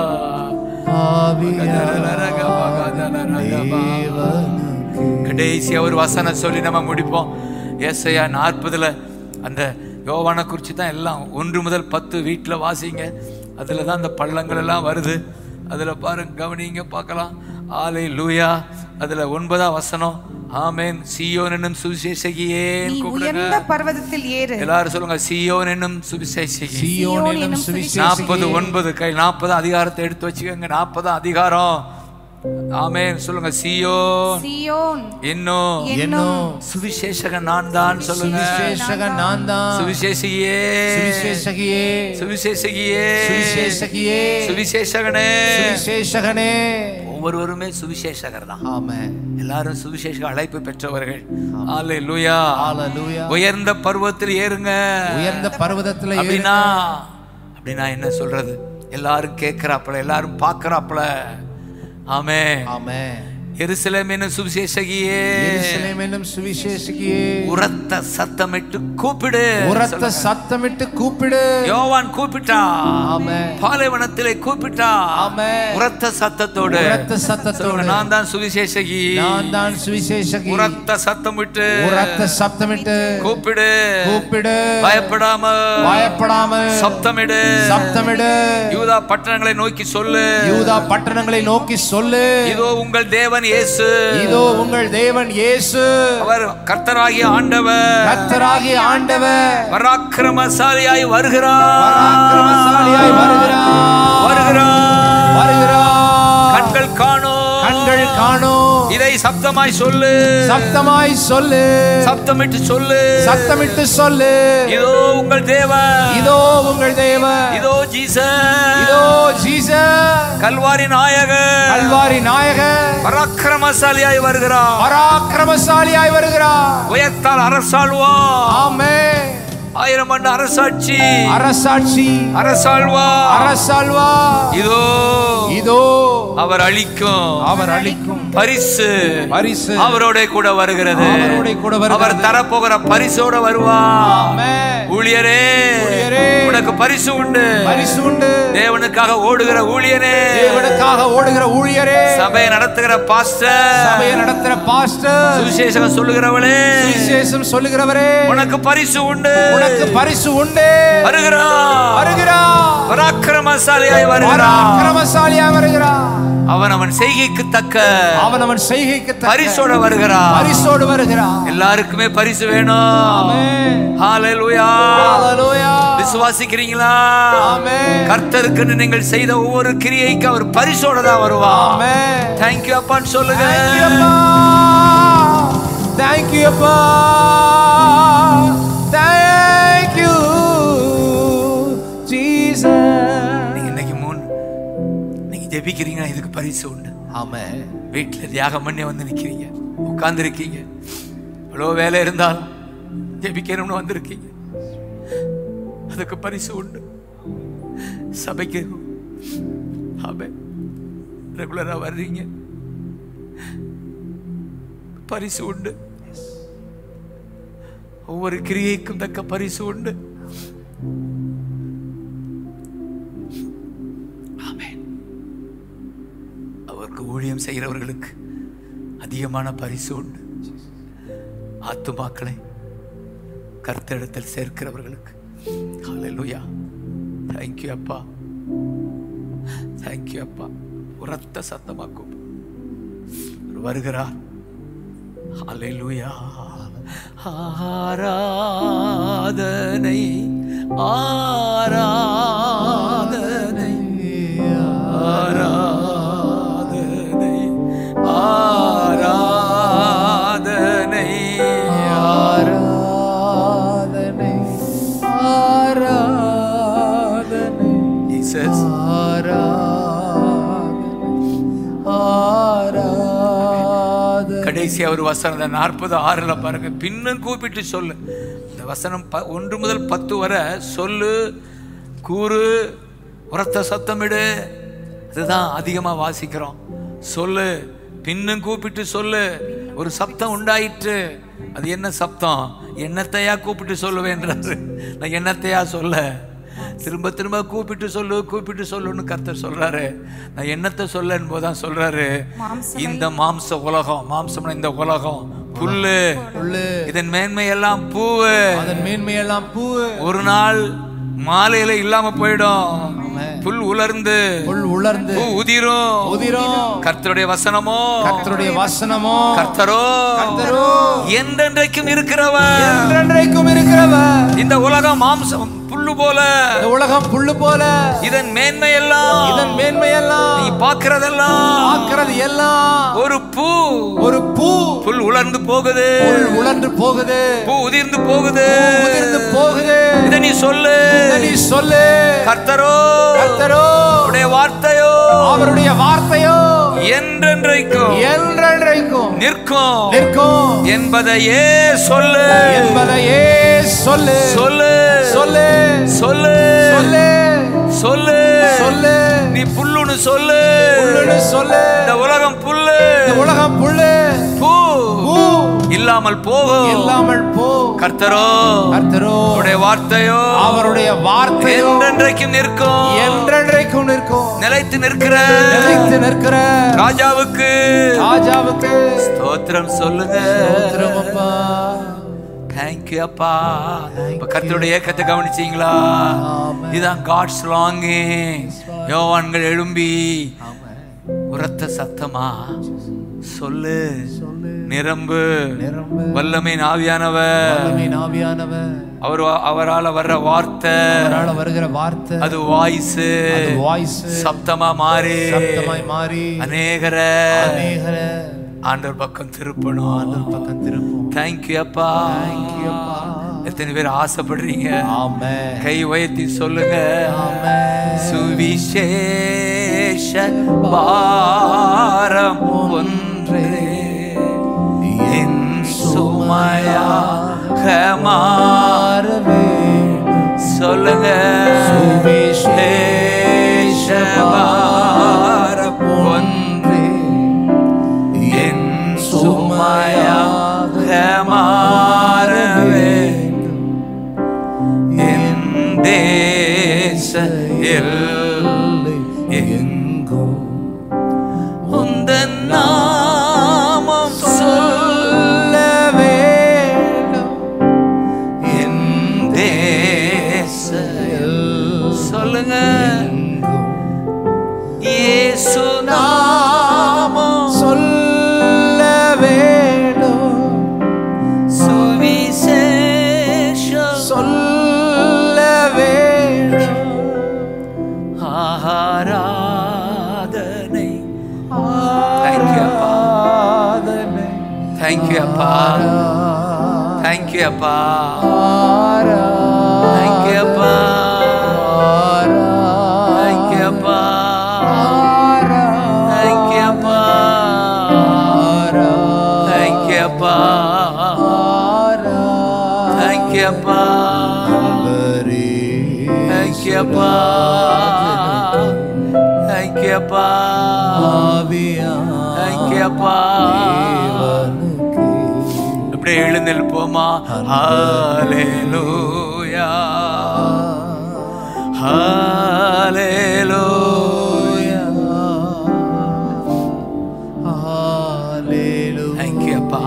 கடைசியா ஒரு வசனம் சொல்லி நம்ம முடிப்போம் ஏசையா நாற்பதுல அந்த யோவானை குறித்து தான் எல்லாம் ஒன்று முதல் பத்து வீட்டில் வாசிங்க அதில் தான் அந்த பள்ளங்கள் எல்லாம் வருது அதில் பாருங்க கவனிங்க பார்க்கலாம் ஆலை லூயா அதில் ஒன்பதாம் வசனம் ஆமேன் சியோன் என்னும் சுவிசேஷகியே நீ கூப்பிடுங்க உயர்ந்த பர்வதத்தில் ஏறு எல்லாரும் சொல்லுங்க சியோன் என்னும் சுவிசேஷகி சியோன் என்னும் என்னும் சுவிசேஷகியே. நாற்பது ஒன்பது கை நாற்பது அதிகாரத்தை எடுத்து வச்சுக்கோங்க நாற்பது அதிகாரம் ஆமென் சொல்லுங்க சியோன் சியோன் இன்னும் என்னும் சுவிசேஷகன் நான் தான் சொல்லுங்க சுவிசேஷகன் நான் தான் சுவிசேஷகியே சுவிசேஷகியே சுவிசேஷகியே சுவிசேஷகியே சுவிசேஷகனே சுவிசேஷகனே ஒவ்வொருவருமே சுவிசேஷகர் தான் ஆமென் எல்லாரும் சுவிசேஷ அழைப்பு பெற்றவர்கள் ஆலே லூயா ஹalleluya உயர்ந்த பருவத்தில் ஏறுங்க உயர்ந்த பர்வதத்துல ஏறு. அப்படின்னா அப்படின்னா என்ன சொல்றது எல்லாரும் கேட்கிறாப்புல எல்லாரும் பார்க்கறாப்புல ஆமே ஆமென் எருசலேம் என்னும் சுவிசேஷகியே எருசலேம் என்னும் சுவிசேஷகியே உரத்த சத்தமிட்டு கூப்பிடு உரத்த சத்தமிட்டு கூப்பிடு யோவான் கூப்பிட்டா ஆமென் பாலைவனத்திலே கூப்பிட்டா ஆமென் உரத்த சத்தத்தோடு உரத்த சத்தத்தோடு சொல்லுங்க, நான் தான் சுவிசேஷகி நான் தான் சுவிசேஷகி உரத்த சத்தம் விட்டு உரத்த சத்தமிட்டு கூப்பிடு கூப்பிடு பயப்படாம பயப்படாமல் சப்தமிடு சப்தமிடு யூதா பட்டணங்களை நோக்கி சொல்லு யூதா பட்டணங்களை நோக்கி சொல்லு இதோ உங்கள் தேவன் இயேசு இதோ உங்கள் தேவன் இயேசு அவர் கர்த்தராகிய ஆண்டவர் கர்த்தராகிய ஆண்டவர் பராக்கிரமசாலியாய் வருகிறார் பராக்கிரமசாலியாய் வருகிறார் வருகிறார் வருகிறார் கண்கள் காணும் கண்கள் காணும் இதை சப்தமாய் சொல்லு சப்தமாய் சொல்லு சப்தமிட்டு சொல்லு சத்தமிட்டு சொல்லு இதோ உங்கள் தேவன் இதோ உங்கள் தேவன் இதோ ஜீசஸ் இதோ ஜீசஸ் கல்வாரி நாயகர் கல்வாரி நாயகர் பராக்கிரமசாலியாய் வருகிறார் பராக்கிரமசாலியாய் வருகிறார் உயர்த்தால் அரசாழ்வா ஆமே ஆயிரம் ஆண்டு அரசாட்சி அரசாட்சி அரசாழ்வா அரசால்வா இதோ இதோ அவர் அளிக்கும் அவர் அளிக்கும் பரிசு பரிசு அவரோட கூட வருகிறது அவரோட கூட வருகிறது. அவர் தரப்போகிற பரிசோட வருவா ஆமென். ஊழியரே ஊழியரே. உனக்கு பரிசு உண்டு பரிசு உண்டு தேவனுக்காக ஓடுகிற ஊழியனே தேவனுக்காக ஓடுகிற ஊழியரே சபையை நடத்துகிற பாஸ்டர் சபையை நடத்துற பாஸ்டர் சுவிசேஷம் சொல்லுகிறவளே விசேஷம் சொல்லுகிறவரே உனக்கு பரிசு உண்டு உனக்கு பரிசு உண்டு வருகிறா வருகிறார் பராக்கிரமசாலியாய் வருகிறா பராக்கிரமசாலியா வருகிறார் அவன் அவன் செய்கைக்கு தக்க அவன் அவன் செய்கைக்கு தக்க பரிசோட வருகிறா பரிசோடு வருகிறார் எல்லாருக்குமே பரிசு வேணும் ஆமென். ஹalleluya ஹalleluya விசுவாசிக்கிறீங்களா ஆமென். கர்த்தருக்கு நீங்கள் செய்த ஒவ்வொரு கிரியைக்கு அவர் பரிசோட தான் வருவா ஆமென் தேங்க்யூ அப்பான்னு சொல்லுங்க Thank you, அப்பா. Thank you, Jesus. நீங்க இன்னைக்கு மூணு நீங்க ஜெபிக்கிறீங்கன்னா இதுக்கு பரிசு உண்டு ஆமென். வீட்டுல தியாகம் பண்ணி வந்து நிக்கிறீங்க உட்கார்ந்து இருக்கீங்க இவ்வளோ வேலை இருந்தாலும் ஜெபிக்கணும்னு வந்திருக்கீங்க அதுக்கு பரிசு உண்டு சபைக்கு ஆமே ரெகுலரா வர்றீங்க பரிசு உண்டு ஒவ்வொரு கிரியைக்கும் தக்க பரிசு உண்டு ஆமென் அவருக்கு ஊழியம் செய்கிறவர்களுக்கு அதிகமான பரிசு உண்டு ஆத்துமாக்களை கர்த்தரிடத்தில் சேர்க்கிறவர்களுக்கு ஹalleluya thank you அப்பா thank you அப்பா உரத்த சத்தமாக்கும் வருகிறார் ஹalleluya ஆராதனை ஆராதனை ஆராதனை ஆராதனை ஆராதனை ஆராதனை ஜீசஸ் ஆராதனை கடைசியா ஒரு வசனம் இந்த நாற்பது ஆறுல பாருங்க பின்னும் கூப்பிட்டு சொல்லு இந்த வசனம் ப- ஒன்று முதல் பத்து வரை சொல்லு கூறு உரத்த சத்தமிடு அதுதான் அதிகமா வாசிக்கிறோம் சொல்லு பின்னும் கூப்பிட்டு சொல்லு ஒரு சப்தம் உண்டாயிற்று அது என்ன சப்தம் என்னத்தையா கூப்பிட்டு சொல்லுவேன்றாரு நான் என்னத்தையா சொல்ல திரும்ப திரும்ப கூப்பிட்டு சொல்லு கூப்பிட்டு சொல்லுன்னு கர்த்தர் சொல்றாரு நான் என்னத்தை சொல்லன்னு போதான் சொல்றாரு இந்த மாம்ச உலகம் மாம்சம்னா இந்த உலகம் புல்லு புல்லு. இதன் மேன்மை எல்லாம் பூவு அதன் மேன்மையெல்லாம் பூவு ஒரு நாள் மாலையில இல்லாம போயிடும் புல் உலர்ந்து புல் உலர்ந்து பூ உதிரும் உதிரும் கர்த்தருடைய வசனமோ கர்த்தருடைய வசனமோ கர்த்தரோ கர்த்தரோ என்றென்றைக்கும் இருக்கிறவன் என்றென்றைக்கும் இருக்கிறவர் இந்த உலகம் மாம்சம் புல்லு போல இந்த உலகம் புல்லு போல இதன் மேன்மை எல்லாம் இதன் மேன்மையெல்லாம் நீ பார்க்கிறதெல்லாம் பார்க்கிறது எல்லாம் ஒரு பூ ஒரு பூ புல் உலர்ந்து போகுது புல் உலர்ந்து போகுது பூ உதிர்ந்து போகுது உதிர்ந்து போகுது இதை நீ சொல்லு இதை நீ சொல்லு கர்த்தரோ கர்த்தரோ உடைய வார்த்தையோ அவருடைய வார்த்தையோ என்றென்றைக்கும் என்றென்றைக்கும் நிற்கும் நிற்கும் என்பதையே சொல்லு என்பதையே சொல்லு சொல்லு சொல்லு சொல்லு சொல்லு சொல்லு சொல்லு நீ புல்லுன்னு சொல்லு புல்லுன்னு சொல்லு இந்த உலகம் புல்லு இந்த உலகம் புல்லு பூ பூ இல்லாமல் போகும் இல்லாமல் போ கர்த்தரோ கர்த்தரோ உடைய வார்த்தையோ அவருடைய வார்த்தையோ என்றென்றைக்கும் நிற்கும் என்றென்றைக்கும் நிற்கும் நிலைத்து நிற்கிற நிலைத்து நிற்கிற ராஜாவுக்கு ராஜாவுக்கு ஸ்தோத்திரம் சொல்லுங்க ஸ்தோத்திரம் அப்பா தேங்க்யூ அப்பா இப்ப கர்த்தருடைய ஏக்கத்தை கவனிச்சீங்களா இதுதான் காட்ஸ் லாங்கிங் யோவான்கள் எழும்பி உரத்த சத்தமா சொல்லு நிரம்பு நிரம்பு. வல்லமை ஆவியானவர் வல்லமை ஆவியானவர் அவர் அவரால வர்ற வார்த்தை அவரால வருகிற வார்த்தை அது வாய்ஸ் அது வாய்ஸ் சப்தமா மாறி சப்தமாய் மாறி அநேகர அநேகர ஆண்டவர் பக்கம் திருப்பணும் ஆண்டவர் பக்கம் திருப்போம் தேங்க்யூ அப்பா Thank you, அப்பா. எத்தனை பேர் ஆசைப்படுறீங்க ஆமென் கை உயர்த்தி சொல்லுங்க ஆமென் சுவிசேஷ பாரம் ஒன்றே என் சுமையாக மாற சொல்லுங்க சுவிசேஷ பாரம் ஒன்றே என் சுமையாக மாற வேண்டும் என் தேச எல்லை எங்கும் உந்தன் நாமம் சொல்ல வேண்டும் என் தேச சொல்லுங்க இயேசு நாமம் சொல்ல வேண்டும் சுவிசேஷம் சொல்ல வேண்டும் ஆராதனை Thank you, அப்பா. ஆராதனை தேங்க்யூ அப்பா தேங்க்யூ அப்பா ஆராதனை தேங்க்யூ அப்பா தேங்க்யூ அப்பா தேங்க்யூ அப்பா தேங்க்யூ அப்பா தேங்க்யூ அப்பா தேங்க்யூ அப்பா தேங்க்யூ அப்பா தேங்க்யூ அப்பா அப்படியே எழுந்திருப்போமா ஹalleluya ஹalleluya Thank you, அப்பா.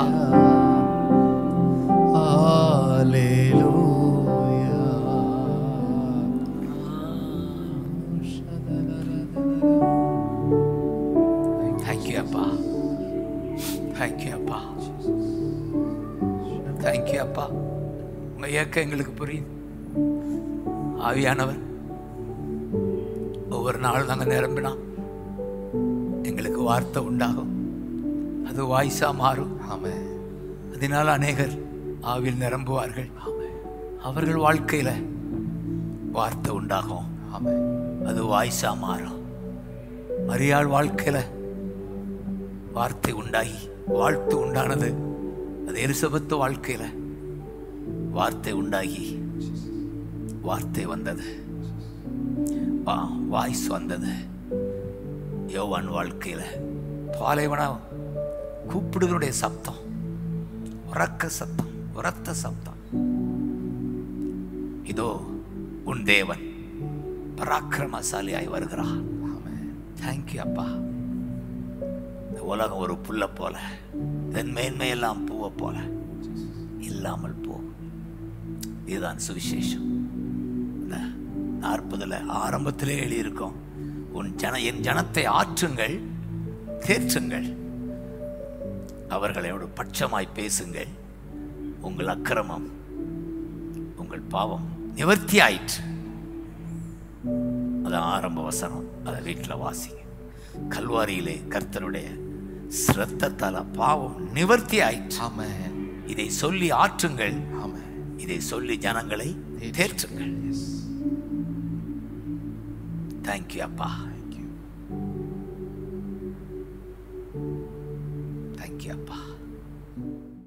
தேங்க்யூ அப்பா தேங்க்யூ அப்பா தேங்க்யூ அப்பா உங்க இயக்கம் எங்களுக்கு புரியுது ஆவியானவர் ஒவ்வொரு நாளும் நாங்கள் நிரம்பினா எங்களுக்கு வார்த்தை உண்டாகும் அது வாய்ஸா மாறும் அதனால் அநேகர் ஆவில் நிரம்புவார்கள் அவர்கள் வாழ்க்கையில வார்த்தை உண்டாகும் அது வாய்ஸா மாறும் மரியாள் வாழ்க்கையில வார்த்தை உண்டாகி வாழ்த்து உண்டானது அது எலிசபெத்து வாழ்க்கையில வார்த்தை உண்டாகி வார்த்தை வந்தது வா- வாய்ஸ் வந்தது யோவான் வாழ்க்கையில பாலைவனம் கூப்பிடுவனுடைய சப்தம் உறக்க சத்தம் உரத்த சப்தம் இதோ உன் தேவன் பராக்கிரமசாலியாய் வருகிறார் தேங்க்யூ அப்பா இந்த உலகம் ஒரு புல்ல போல இதன் மேன்மையெல்லாம் பூவை போல இல்லாமல் போ இதுதான் சுவிசேஷம் இந்த நாற்பதுல ஆரம்பத்திலே எழுதியிருக்கோம் உன் ஜன என் ஜனத்தை ஆற்றுங்கள் தேற்றுங்கள் அவர்களோடு பட்சமாய் பேசுங்கள் உங்கள் அக்கிரமம் உங்கள் பாவம் நிவர்த்தி ஆயிற்று அது ஆரம்ப வசனம் அதை வீட்டில் வாசிங்க கல்வாரியிலே கர்த்தருடைய சிரத்தத்தால பாவம் நிவர்த்தி ஆயிற்று ஆமென் இதை சொல்லி ஆற்றுங்கள் ஆமென் இதை சொல்லி ஜனங்களை தேற்றுங்கள் தேங்க்யூ அப்பா தேங்க்யூ அப்பா